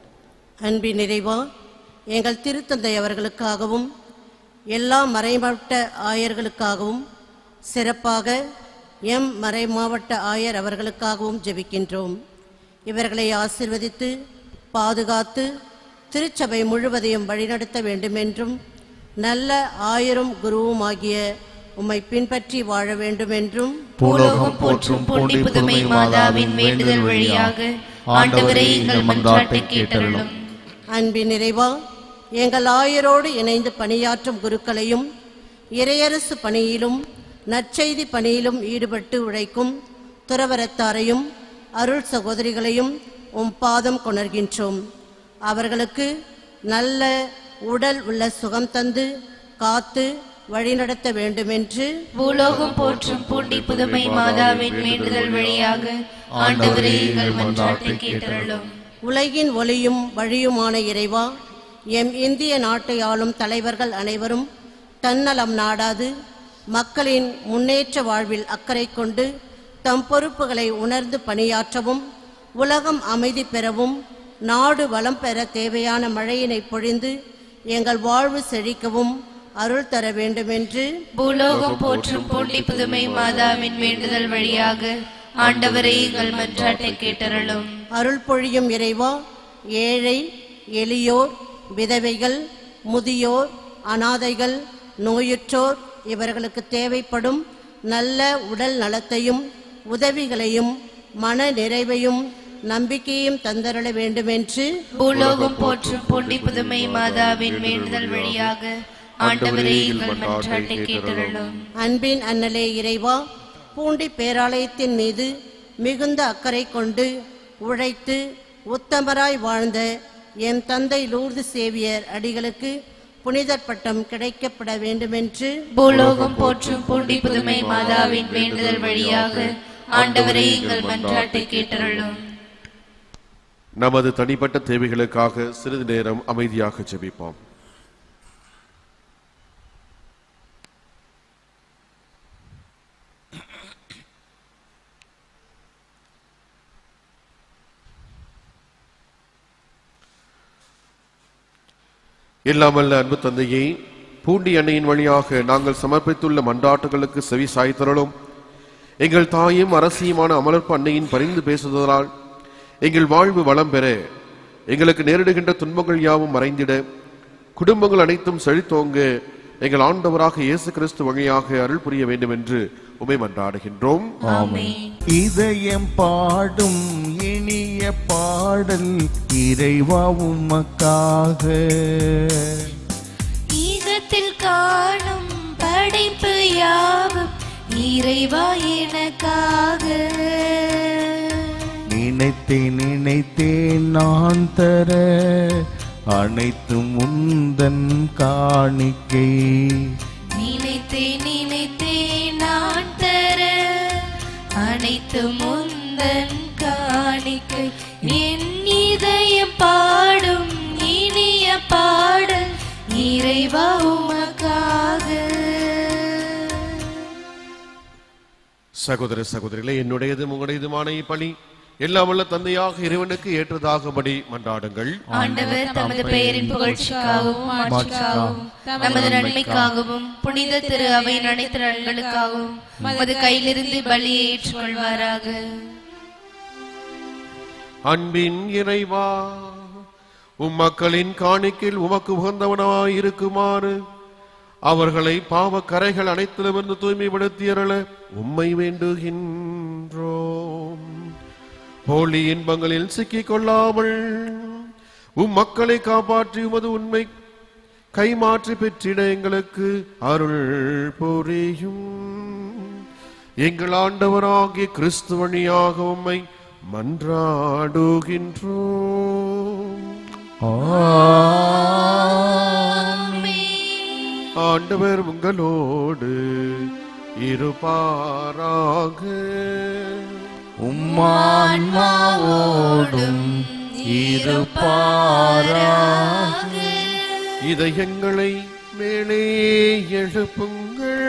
அன்பின் நிறைவா எங்கள் திருத்தந்தை அவர்களுக்காகவும் எல்லா மறைமாவட்ட ஆயர்களுக்காகவும் சிறப்பாக எம் மறைமாவட்ட ஆயர் அவர்களுக்காகவும் ஜெபிக்கின்றோம் இவர்களை ஆசிர்வதித்து பாதுகாத்து திருச்சபை முழுவதையும் வழிநடத்த வேண்டுமென்றும் நல்ல ஆயரும் குருவும் ஆகிய உம்மை பின்பற்றி வாழ வேண்டுமென்றும் பூலோகம் போற்றும் பூண்டி புதுமை மாதாவின் வேண்டுதல் வழியாக ஆண்டவரே எங்கள் மன்றாட்டை கேட்டருளும் அன்பின் நிறைவா எங்கள் ஆயரோடு இணைந்து பணியாற்றும் குருக்களையும் இறையரசு பணியிலும் நற்செய்தி பணியிலும் ஈடுபட்டு உழைக்கும் துறவரத்தாரையும் அருள் சகோதரிகளையும் உம் பாதம் கொணர்கின்றோம் அவர்களுக்கு நல்ல உடல் உள்ள சுகம் தந்து காத்து வழிநடத்த வேண்டுமென்று பூலோகம் போற்றும் பூண்டி புதுமை மாதாவின் வேண்டுதல் வழியாக ஆண்டவரே எங்கள் மன்றாட்டை கேட்டருளும் உலகின் ஒளியும் வழியுமான இறைவா எம் இந்திய நாட்டை ஆளும் தலைவர்கள் அனைவரும் தன்னலம் நாடாது மக்களின் முன்னேற்ற வாழ்வில் அக்கறை கொண்டு தம் பொறுப்புகளை உணர்ந்து பணியாற்றவும் உலகம் அமைதி பெறவும் நாடு வளம் பெற தேவையான மழையினை பொழிந்து எங்கள் வாழ்வு செழிக்கவும் அருள் தர வேண்டுமென்று பூலோகம் போற்றும் பூண்டி புதுமை மாதாவின் வேண்டுதல் வழியாக ஆண்டவரே எங்கள் மன்றாட்டை கேட்டருளும் அருள் பொழியும் இறைவா ஏழை எளியோர் விதவைகள் முதியோர் அனாதைகள் நோயுற்றோர் இவர்களுக்கு தேவைப்படும் நல்ல உடல் நலத்தையும் உதவிகளையும் மன நிறைவையும் நம்பிக்கையும் தந்தருள வேண்டுமென்று பூலோகம் போற்றும் பூண்டி புதுமை மாதாவின் வேண்டுதல் வழியாக ஆண்டவரே எங்கள் மன்றாட்டை கேட்டருளும் அன்பின் அன்னலே இறைவா பூண்டி பேராலயத்தின் மீது மிகுந்த அக்கறை கொண்டு உழைத்து உத்தமராய் வாழ்ந்த எம் தந்தை லூர்து சேவியர் அடிகளுக்கு புனிதர் பட்டம் கிடைக்கப்பட வேண்டுமென்று பூலோகம் போற்றும் பூண்டி புதுமை மாதாவின் வேண்டுதல் வழியாக ஆண்டவரே எங்கள் மன்றாட்டை கேட்டருளும் நமது தனிப்பட்ட தேவைகளுக்காக சிறிது நேரம் அமைதியாக ஜெபிப்போம் இல்லாமல்ல அன்பு தந்தையே பூண்டி அன்னையின் வழியாக நாங்கள் சமர்ப்பித்துள்ள மன்றாட்டுகளுக்கு செவி சாய்த்தருளும் எங்கள் தாயும் அரசியுமான அமலர்ப்பு அன்னையின் பரிந்து பேசுவதால் எங்கள் வாழ்வு வளம் பெற எங்களுக்கு நேரிடுகின்ற துன்பங்கள் யாவும் மறைந்திட குடும்பங்கள் அனைத்தும் செழித்தோங்க எங்கள் ஆண்டவராக இயேசு கிறிஸ்து வழியாக அருள் புரிய வேண்டும் என்று உமை மன்றாடுகின்றோம் ஆமென் இதயம் பாடும் இனிய பாடல் இறைவா உமக்காக ஈகத்தில் காணும் படைப்பு யாவும் இறைவா எனக்காக நினைத்தேன் நினைத்தேன் நான் தர அனைத்தும் உந்தன் காணிக்கை நினைத்தேன் நினைத்தேன் நான் தர அனைத்து முந்தன் காணிக்கை என் இதயம் பாடும் இனிய பாடல் இறைவா உமக்காக சகோதர சகோதரிகளே என்னுடையதும் உங்களுடையதுமான இப்பணி எல்லாம் வல்ல தந்தையாக இறைவனுக்கு ஏற்றதாகும்படி மன்றாடுங்கள் ஆண்டவர் தமது பெயரின் புகழ்ச்சிக்காகவும் மாட்சிக்காகவும் நமது நன்மைக்காகவும் புனித திரு அவையின் அனைத்து நலன்களுக்காகவும் மது கையிலிருந்து பலியை ஏற்றுக்கொள்வாராக அன்பின் இறைவா உம் மக்களின் காணிக்கில் உமக்கு உகந்தவனாய் இருக்குமாறு அவர்களை பாவ கரைகள் அனைத்திலுமிருந்து தூய்மைப்படுத்தியறள உம்மை வேண்டுகின்றோம் போலி இன்பங்களில் சிக்கிக் கொள்ளாமல் உம் மக்களை காப்பாற்றி உமது உண்மை கைமாற்றி பெற்றிட எங்களுக்கு அருள் புரியும் எங்கள் ஆண்டவராகிய கிறிஸ்து வழியாக உம்மை மன்றாடுகின்றோம் ஆண்டவர் உங்களோடு இருப்பாராக உம்மான்மாவோடும் இருப்பாராக இதயங்களை மேலே எழுப்புங்கள்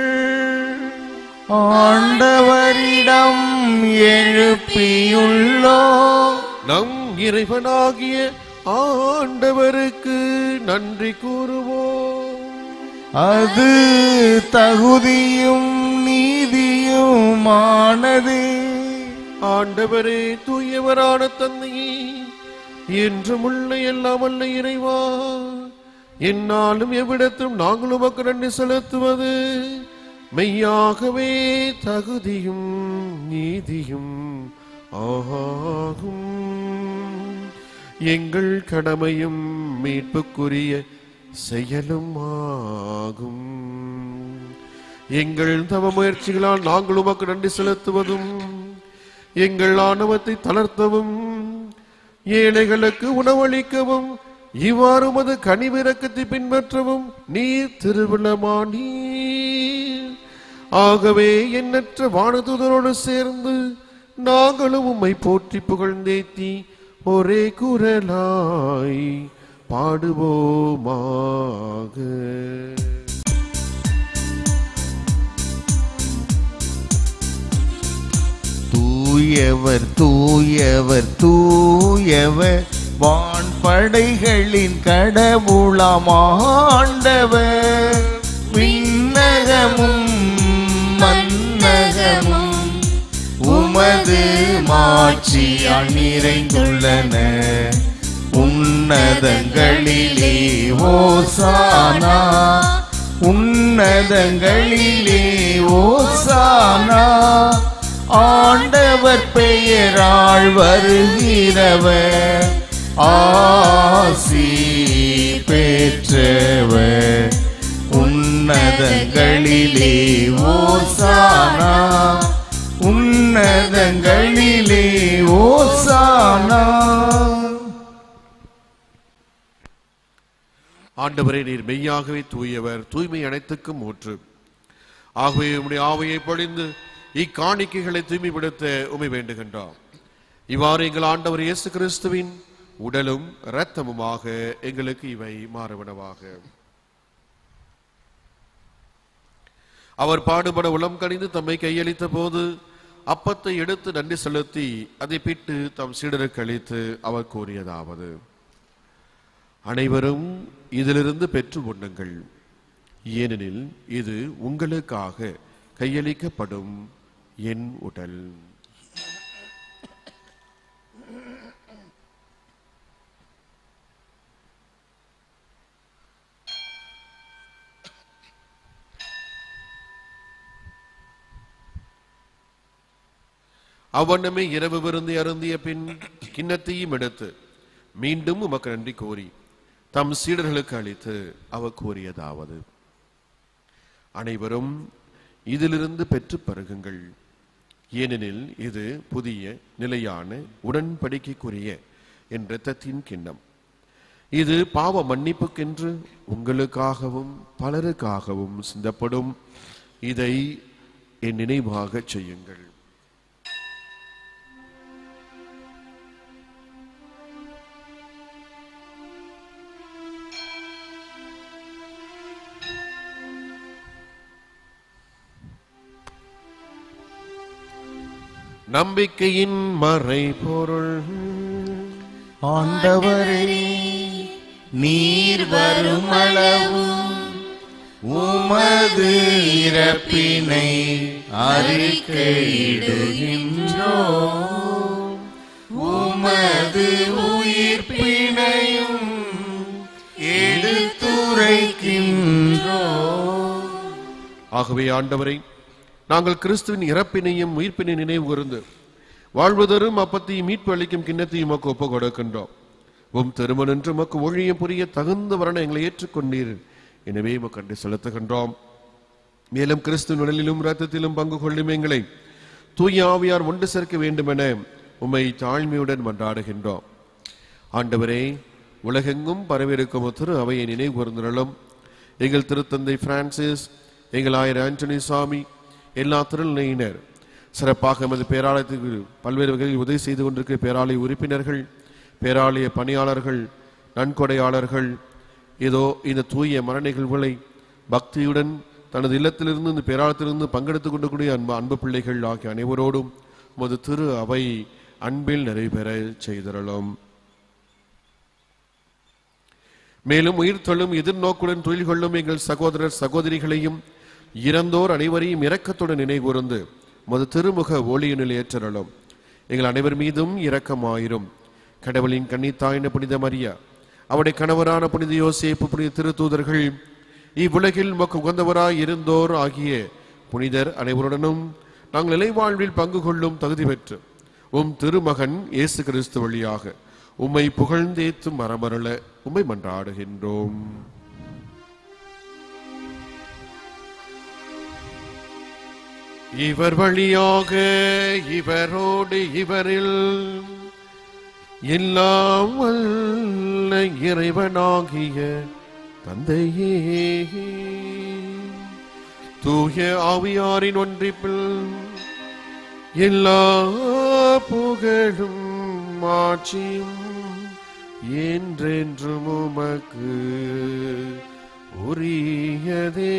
ஆண்டவரிடம் எழுப்பியுள்ளோ நம் இறைவனாகிய ஆண்டவருக்கு நன்றி கூறுவோம் அது தகுதியும் நீதியுமானதே ஆண்டவரே தூயவரான தந்தையே என்றும் உள்ள எல்லாம் அல்ல இறைவா என்னாலும் எவ்விடத்திலும் நாங்கள் உமக்கு நன்றி செலுத்துவது மெய்யாகவே தகுதியும் நீதியும் ஆகும் எங்கள் கடமையும் மீட்புக்குரிய செயலும் ஆகும் எங்கள் தவ முயற்சிகளால் நாங்கள் உமக்கு நன்றி செலுத்துவதும் எங்கள் ஆணவத்தை தளர்த்தவும் ஏழைகளுக்கு உணவளிக்கவும் இவ்வாறு உமது கனிவிறக்கத்தை பின்பற்றவும் நீர் திருவிழமானீர் ஆகவே எண்ணற்ற வானதுதரோடு சேர்ந்து நாங்களும் உம்மை போற்றி புகழ்ந்தேத்தி ஒரே குரலாய் பாடுவோமாக தூயவர் தூயவர் தூயவர் வான்படைகளின் கடவுளமாண்டவர் விண்ணகமும் மன்னகமும் உமது மாட்சியால் நிறைந்துள்ளன உன்னதங்களிலே ஓசானா உன்னதங்களிலே ஓசானா ஆண்டவர் பெயரால் வருகிறவர் ஆசி பெற்றவர் உன்னதங்களிலே ஓசானா உன்னதங்களிலே ஓசானா ஆண்டவரே நீர் மெய்யாகவே தூயவர் தூய்மை அனைத்துக்கும் ஊற்று ஆகவே உம்முடைய ஆவையை பொழிந்து இக்காணிக்கைகளை தூய்மைப்படுத்த உமை வேண்டுகின்றோம் இவ்வாறு எங்கள் ஆண்டவர் இயேசு கிறிஸ்துவின் உடலும் இரத்தமுமாக எங்களுக்கு இவை மாறுபடவாக அவர் பாடுபட உளம் கணிந்து தம்மை கையளித்த போது அப்பத்தை எடுத்து நன்றி செலுத்தி அதை பிட்டு தம் சீடருக்கு அளித்து அவர் கூறியதாவது அனைவரும் இதிலிருந்து பெற்று உண்ணுங்கள் ஏனெனில் இது உங்களுக்காக கையளிக்கப்படும் என் உடல் அவ்வண்ணமே இரவு விருந்து அருந்திய பின் கிண்ணத்தையும் எடுத்து மீண்டும் உமக்கு நன்றி கூறி தம் சீடர்களுக்கு அளித்து அவர் கூறியதாவது அனைவரும் இதிலிருந்து பெற்று பருகுங்கள் ஏனெனில் இது புதிய நிலையான உடன்படிக்கைக்குரிய என் இரத்தத்தின் கிண்ணம் இது பாவ மன்னிப்புக்கென்று உங்களுக்காகவும் பலருக்காகவும் சிந்தப்படும் இதை என் நினைவாகச் செய்யுங்கள் நம்பிக்கையின் மறைபொருள் ஆண்டவரே நீர் வருமளவும் உமது இறப்பினை அறிக்கையிடுகின்றோ உமது உயிர்ப்பினையும் எடுத்துரைக்கின்றோ ஆகவே ஆண்டவரை நாங்கள் கிறிஸ்துவின் இறப்பினையும் உயிர்ப்பினை நினைவு கூர்ந்து வாழ்வதரும் அப்பத்தையும் மீட்பு அளிக்கும் கிண்ணத்தையும் உமக்கு ஒப்பு கொடுக்கின்றோம் உம் திருமணம் என்று உமக்கு ஒழியம் புரிய தகுந்த வரண எங்களை ஏற்றுக்கொண்டீர் எனவே உமக்கு அன்றி செலுத்துகின்றோம் மேலும் கிறிஸ்து உடலிலும் இரத்தத்திலும் பங்கு கொள்ளும் எங்களை தூய ஆவியார் ஒன்று சேர்க்க வேண்டுமென உம்மை தாழ்மையுடன் மன்றாடுகின்றோம் ஆண்டவரே உலகெங்கும் பரவிருக்கும் திரு அவையை நினைவு கூர்ந்தருளும் எங்கள் திருத்தந்தை பிரான்சிஸ் எங்கள் ஆயர் ஆண்டனி சாமி எல்லா திருநிலையினர் சிறப்பாக எமது பேராலயத்துக்கு பல்வேறு வகையில் உதவி செய்து கொண்டிருக்கிற பேராலய உறுப்பினர்கள் பேராலய பணியாளர்கள் நன்கொடையாளர்கள் ஏதோ இந்த தூய மர நிகழ்வுகளை பக்தியுடன் தனது இல்லத்திலிருந்து இந்த பேராலயத்திலிருந்து பங்கெடுத்துக் கொண்டக்கூடிய அன்பு அன்பு பிள்ளைகள் ஆகிய அனைவரோடும் உமது திரு அவை அன்பில் நிறைவேற செய்தரலும் மேலும் உயிர் தொழும் எதிர்நோக்குடன் தொழில் கொள்ளும் எங்கள் சகோதரர் சகோதரிகளையும் இறந்தோர் அனைவரையும் இரக்கத்துடன் நினைகூர்ந்து உமது திருமுக ஒளியினில் ஏற்றரலும் எங்கள் அனைவர் மீதும் இரக்கமாயிரும் கடவுளின் கன்னித்தாயின புனித மரியா அவருடைய கணவரான புனித யோசேப்பு புனித திருத்தூதர்கள் இவ்வுலகில் மக்கு உகந்தவராய் இருந்தோர் ஆகிய புனிதர் அனைவருடனும் நாங்கள் நிலைவாழ்வில் பங்கு கொள்ளும் தகுதி பெற்று உம் திருமகன் இயேசு கிறிஸ்து வழியாக உம்மை புகழ்ந்தேத்தும் மரமருள உம்மை மன்றாடுகின்றோம் இவர் வழியாக இவரோடு இவரில் எல்லாம் வல்ல இறைவனாகிய தந்தையே தூய ஆவியாரின் ஒன்றிப்பில் எல்லா புகழும் மாட்சியும் என்றென்றும் உமக்கு உரியதே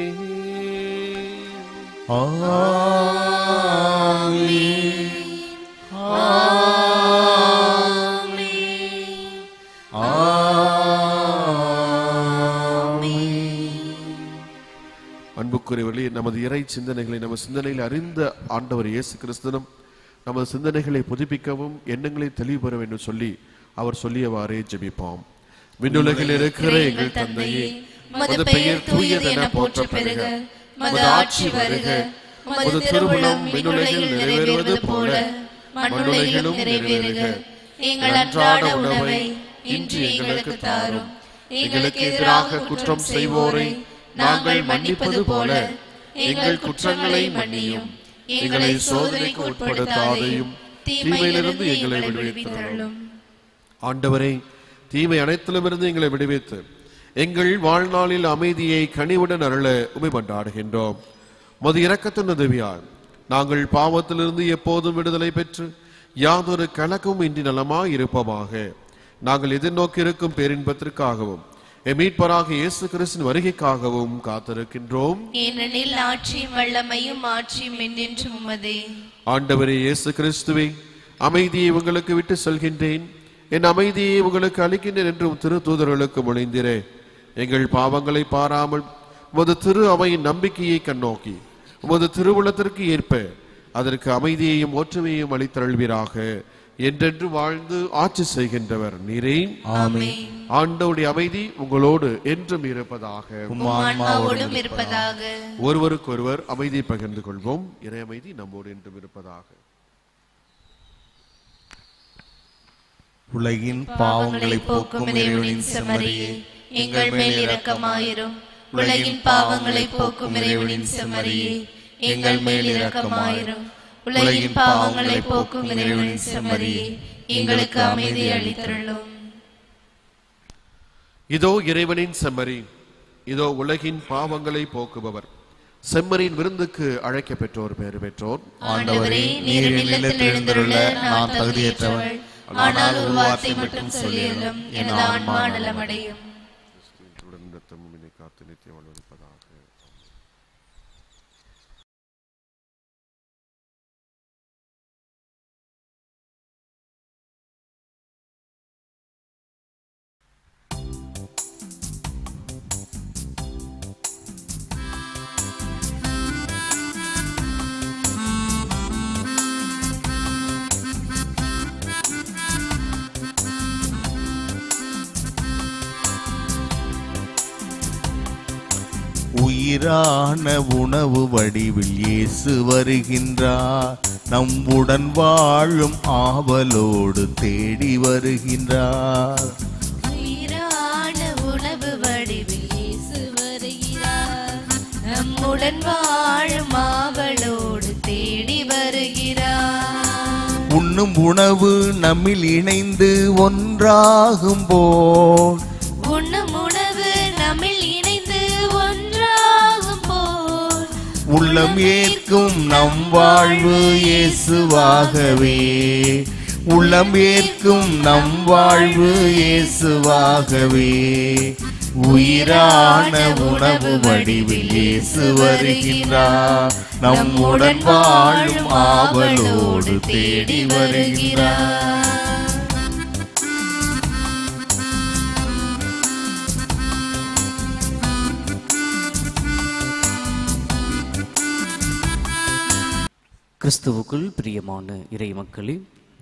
அன்புக்குரியவர்களே நமது இறை சிந்தனைகளை நம்ம சிந்தனையில் அறிந்த ஆண்டவர் இயேசு கிறிஸ்தனும் நமது சிந்தனைகளை புதுப்பிக்கவும் எண்ணங்களை தெளிவு பெற வேண்டும் சொல்லி அவர் சொல்லியவாறே ஜெபிப்போம் விண்ணுலகில் இருக்கிற எங்கள் தந்தையே மது பெயர் தூயது என போற்ற பெருக மது ஆட்சி வருக மது திருவுளம் விண்ணுலகில் நிறைவேறுவது போல மண்ணுலகிலும் நிறைவேறுக எங்கள் அன்றாட உணவை இன்று எங்களுக்கு தாரும் எங்களுக்கு எதிராக குற்றம் செய்வோரை நாங்கள் மன்னிப்பது போல எங்கள் குற்றங்களை மன்னியும் எங்களை சோதனைக்கு உட்படுத்தாதையும் தீமையிலிருந்து எங்களை விடுவித்தருளும் ஆண்டவரே தீமை அனைத்திலுமிருந்து எங்களை விடுவித்து எங்கள் வாழ்நாளில் அமைதியை கனிவுடன் அருள உமை மன்றாடுகின்றோம் மது இரக்கத்தின் உதவியால் நாங்கள் பாவத்திலிருந்து எப்போதும் விடுதலை பெற்று யாதொரு கலக்கமும் இன்றி நலமாய் இருப்போமாக நாங்கள் எதிர்நோக்கி இருக்கும் பேரின்பத்திற்காகவும் எம் மீட்பராக இயேசு கிறிஸ்தின் வருகைக்காகவும் காத்திருக்கின்றோம் ஏனெனில் ஆட்சியும் வல்லமையும் ஆட்சியும் என்றென்றும் உமதே ஆண்டவரே இயேசு கிறிஸ்துவே அமைதியை உங்களுக்கு விட்டு செல்கின்றேன் என் அமைதியை உங்களுக்கு அளிக்கின்றேன் என்றும் திரு தூதர்களுக்கு மொழிந்திரே எங்கள் பாவங்களை பாராமல் உமது திரு அவையின் நம்பிக்கையை கண்ணோக்கி உமது திருவுளத்திற்கு ஏற்ப அதற்கு அமைதியையும் ஒற்றுமையையும் அளித்தருள்வீராக என்றென்று வாழ்ந்து ஆட்சி செய்கின்றவர் நீரே ஆமென் ஆண்டவுடைய அமைதி உங்களோடு என்றும் இருப்பதாக உம் ஆன்மாவோடும் இருப்பதாக ஒருவருக்கொருவர் அமைதியை பகிர்ந்து கொள்வோம் இறை அமைதி நம்மோடு என்றும் இருப்பதாக உலகின் பாவங்களை போக்கும் இறைவனின் செம்மறியே எங்கள் மேல் இரக்கமாயிரும் உலகின் பாவங்களை போக்கும் இறைவனின் செம்மறியே எங்கள் மேல் இரக்கமாயிரும் உலகின் பாவங்களை போக்கும் இறைவனின் செம்மறியே எங்களுக்கு அமைதி அளித்தருளும் இதோ இறைவனின் செம்மறி இதோ உலகின் பாவங்களை போக்குபவர் செம்மறியின் விருந்துக்கு அழைக்க பெற்றோர் பேறு பெற்றோர் ஆண்டவரே நீர் இல்லத்தில் எழுந்தருள நான் தகுதியற்றவள் ஆனால் ஒரு வார்த்தை மட்டும் சொல்லியலும் எனது ஆன்மா நலமடையும் காத்து நித்தியம் வாழ்வதற்காக உயிரான உணவு வடிவில் இயேசு வருகின்றார் நம்முடன் வாழும் ஆவலோடு தேடி வருகின்றார் உயிரான உணவு வடிவில் இயேசு வருகிறார் நம்முடன் வாழும் ஆவலோடு தேடி வருகிறார் உண்ணும் உணவு நம்மில் இணைந்து ஒன்றாகும் போல் உண்ணும் உணவு நம்மில் இணைந்து ஒன்றாகும் போல் உள்ளம் ஏற்கும் நம் வாழ்வு இயேசுவாகவே உள்ளம் ஏற்கும் நம் வாழ்வு இயேசுவாகவே உயிரான உணவு வடிவில் இயேசு வருகின்றார் நம்முடன் வாழும் ஆவலோடு தேடி வருகிறார் கிறிஸ்துவுக்குள் பிரியமான இறை மக்களே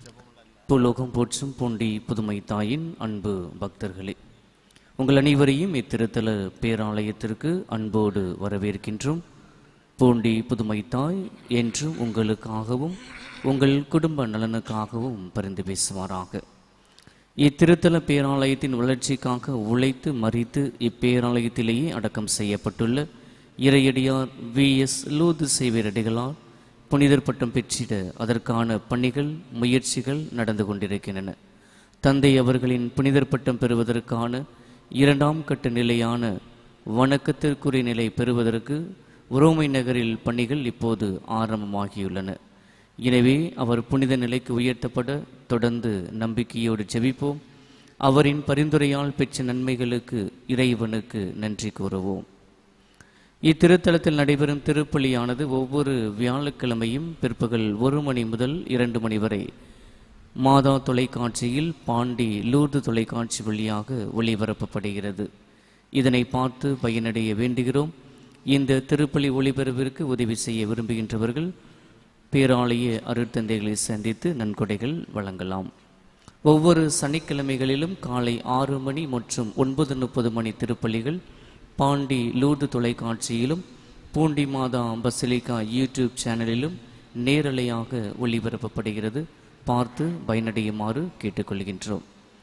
புலோகம் போற்றும் பூண்டி புதுமை தாயின் அன்பு பக்தர்களே உங்கள் அனைவரையும் இத்திருத்தல பேராலயத்திற்கு அன்போடு வரவேற்கின்றோம் பூண்டி புதுமை தாய் என்றும் உங்களுக்காகவும் உங்கள் குடும்ப நலனுக்காகவும் பரிந்து பேசுவாராக இத்திருத்தல பேராலயத்தின் வளர்ச்சிக்காக உழைத்து மறித்து இப்பேராலயத்திலேயே அடக்கம் செய்யப்பட்டுள்ள இறையடியார் வி எஸ் லூது சேவியரடிகளால் புனிதர் பட்டம் பெற்றிட அதற்கான பணிகள் முயற்சிகள் நடந்து கொண்டிருக்கின்றன தந்தை அவர்களின் புனிதர் பட்டம் பெறுவதற்கான இரண்டாம் கட்ட நிலையான வணக்கத்திற்குரிய நிலை பெறுவதற்கு உரோமை நகரில் பணிகள் இப்போது ஆரம்பமாகியுள்ளன எனவே அவர் புனித நிலைக்கு உயர்த்தப்பட தொடர்ந்து நம்பிக்கையோடு ஜெபிப்போம் அவரின் பரிந்துரையால் பெற்ற நன்மைகளுக்கு இறைவனுக்கு நன்றி கூறுவோம் இத்திருத்தலத்தில் நடைபெறும் திருப்பலியானது ஒவ்வொரு வியாழக்கிழமையும் பிற்பகல் ஒரு மணி முதல் இரண்டு மணி வரை மாதா தொலைக்காட்சியில் பாண்டி லூர்து தொலைக்காட்சி வழியாக ஒளிபரப்பப்படுகிறது இதனை பார்த்து பயனடைய வேண்டுகிறோம் இந்த திருப்பலி ஒளிபரப்பிற்கு உதவி செய்ய விரும்புகின்றவர்கள் பேராலய அருட்தந்தைகளை சந்தித்து நன்கொடைகள் வழங்கலாம் ஒவ்வொரு சனிக்கிழமைகளிலும் காலை ஆறு மணி மற்றும் ஒன்பது முப்பது மணி திருப்பலிகள் பாண்டி லூர்து தொலைக்காட்சியிலும் பூண்டி மாதா பசிலிகா யூடியூப் சேனலிலும் நேரலையாக ஒளிபரப்பப்படுகிறது பார்த்து பயனடையுமாறு கேட்டுக்கொள்கின்றோம்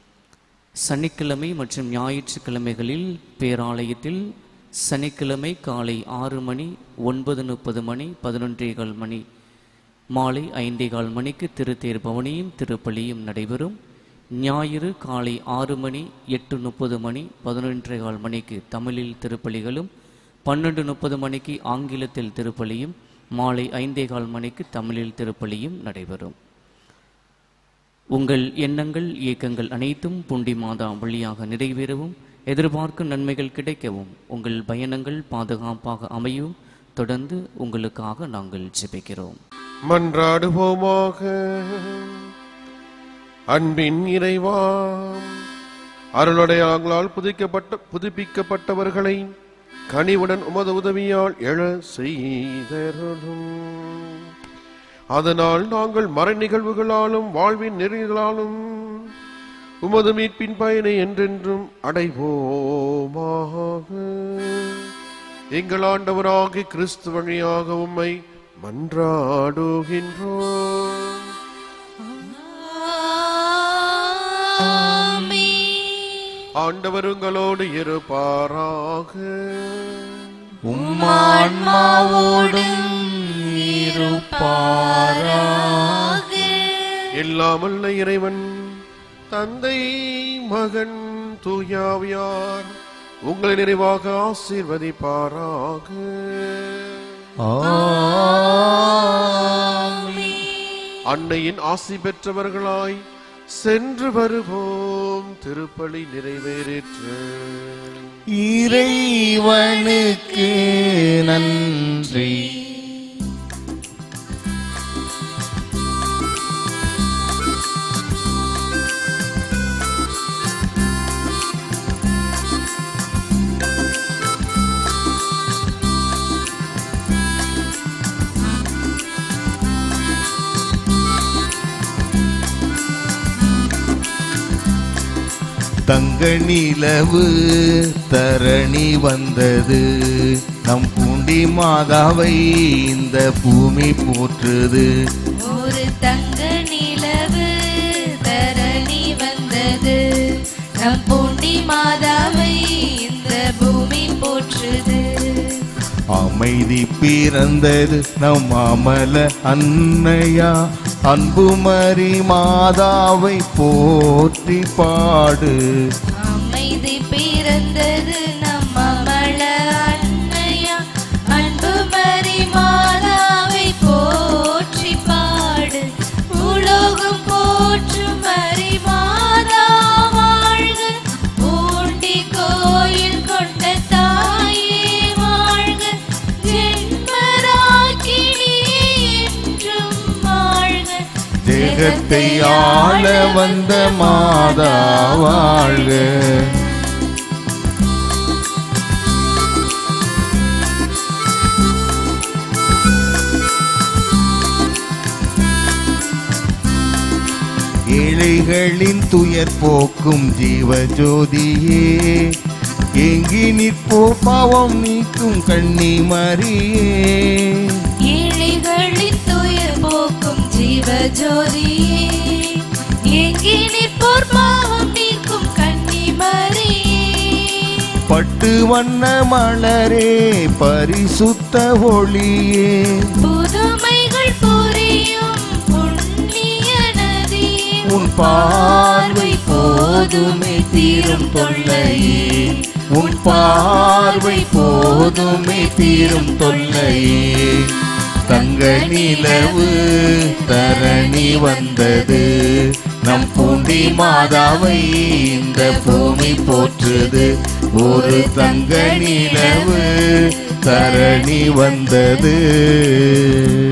சனிக்கிழமை மற்றும் ஞாயிற்றுக்கிழமைகளில் பேராலயத்தில் சனிக்கிழமை காலை ஆறு மணி ஒன்பது முப்பது மணி பதினொன்றே கால் மணி மாலை ஐந்தே கால் மணிக்கு திருத்தேர் பவனியும் திருப்பலியும் நடைபெறும் ஞாயிறு காலை ஆறு மணி எட்டு முப்பது மணி பதினொன்றே கால் மணிக்கு தமிழில் திருப்பலிகளும் பன்னெண்டு முப்பது மணிக்கு ஆங்கிலத்தில் திருப்பலியும் மாலை ஐந்தே கால் மணிக்கு தமிழில் திருப்பலியும் நடைபெறும் உங்கள் எண்ணங்கள் இயக்கங்கள் அனைத்தும் புண்டி மாதா வழியாக நிறைவேறவும் எதிர்பார்க்கும் நன்மைகள் கிடைக்கவும் உங்கள் பயணங்கள் பாதுகாப்பாக அமையவும் தொடர்ந்து உங்களுக்காக நாங்கள் ஜெபிக்கிறோம் மன்றாடுவோமாக அன்பின் இறைவா அருளுடையாங்களால் புதிக்கப்பட்ட புதுப்பிக்கப்பட்டவர்களை கனிவுடன் உமது உதவியால் எழ செய்தருளும் அதனால் நாங்கள் மறை நிகழ்வுகளாலும் வாழ்வின் நெறிகளாலும் உமது மீட்பின் பயனை என்றென்றும் அடைவோமாக எங்கள் ஆண்டவராகி கிறிஸ்து வழியாக உம்மை மன்றாடுகின்றோம் ஆண்டவர் உங்களோடு இருப்பாராக உம்மான்மாவோடும் இருப்பாராக எல்லாமல்ல இறைவன் தந்தை மகன் தூயாவியார் உங்களை நிறைவாக ஆசீர்வதிப்பாராக அன்னையின் ஆசி பெற்றவர்களாய் சென்று வருவோம் திருப்பலி நிறைவேறிற்று இறைவனுக்கு நன்றி தங்க நிலவு தரணி வந்தது நம் பூண்டி மாதாவை இந்த பூமி போற்றுது ஒரு தங்க நிலவு தரணி வந்தது நம் பூண்டி மாதாவை இந்த பூமி போற்றுது அமைதி பிறந்தது நம் அமல அன்னையா அன்புமரி மாதாவை போற்றி பாடு அமைதி பிறந்தது நம் அமல அன்னையா அன்பு மரி மாதாவை போற்றி பாடு உலோகம் போற்றும் மரி மாதா வாழ்க பூண்டி கோயில் கொண்ட தாயே வாழ்க ஜென்மராக்கினியே என்றும் வாழ்க ஜெகத்தை ஆள வந்த மாதா வாழ்க ஏழைகளின் துயர் போக்கும் ஜீவஜோதியே எங்கி நிற்போ பாவம் நீக்கும் கண்ணி மரியே ஏழைகளின் துயர் போக்கும் ஜீவ ஜோதியே எங்கே நிற்போர் பாவம் நீக்கும் கன்னி மரியே பட்டு வண்ண மலரே பரிசுத்த ஒளியே புதுமைகள் புரியும் புண்ணிய நதியே உன் பார்வை போதுமே தீரும் தொல்லையே உன் பார்வை போதுமே தீரும் தொல்லையே தங்க நிலவு தரணி வந்தது நம் பூண்டி மாதாவை இந்த பூமி போற்றுது ஒரு தங்க நிலவு தரணி வந்தது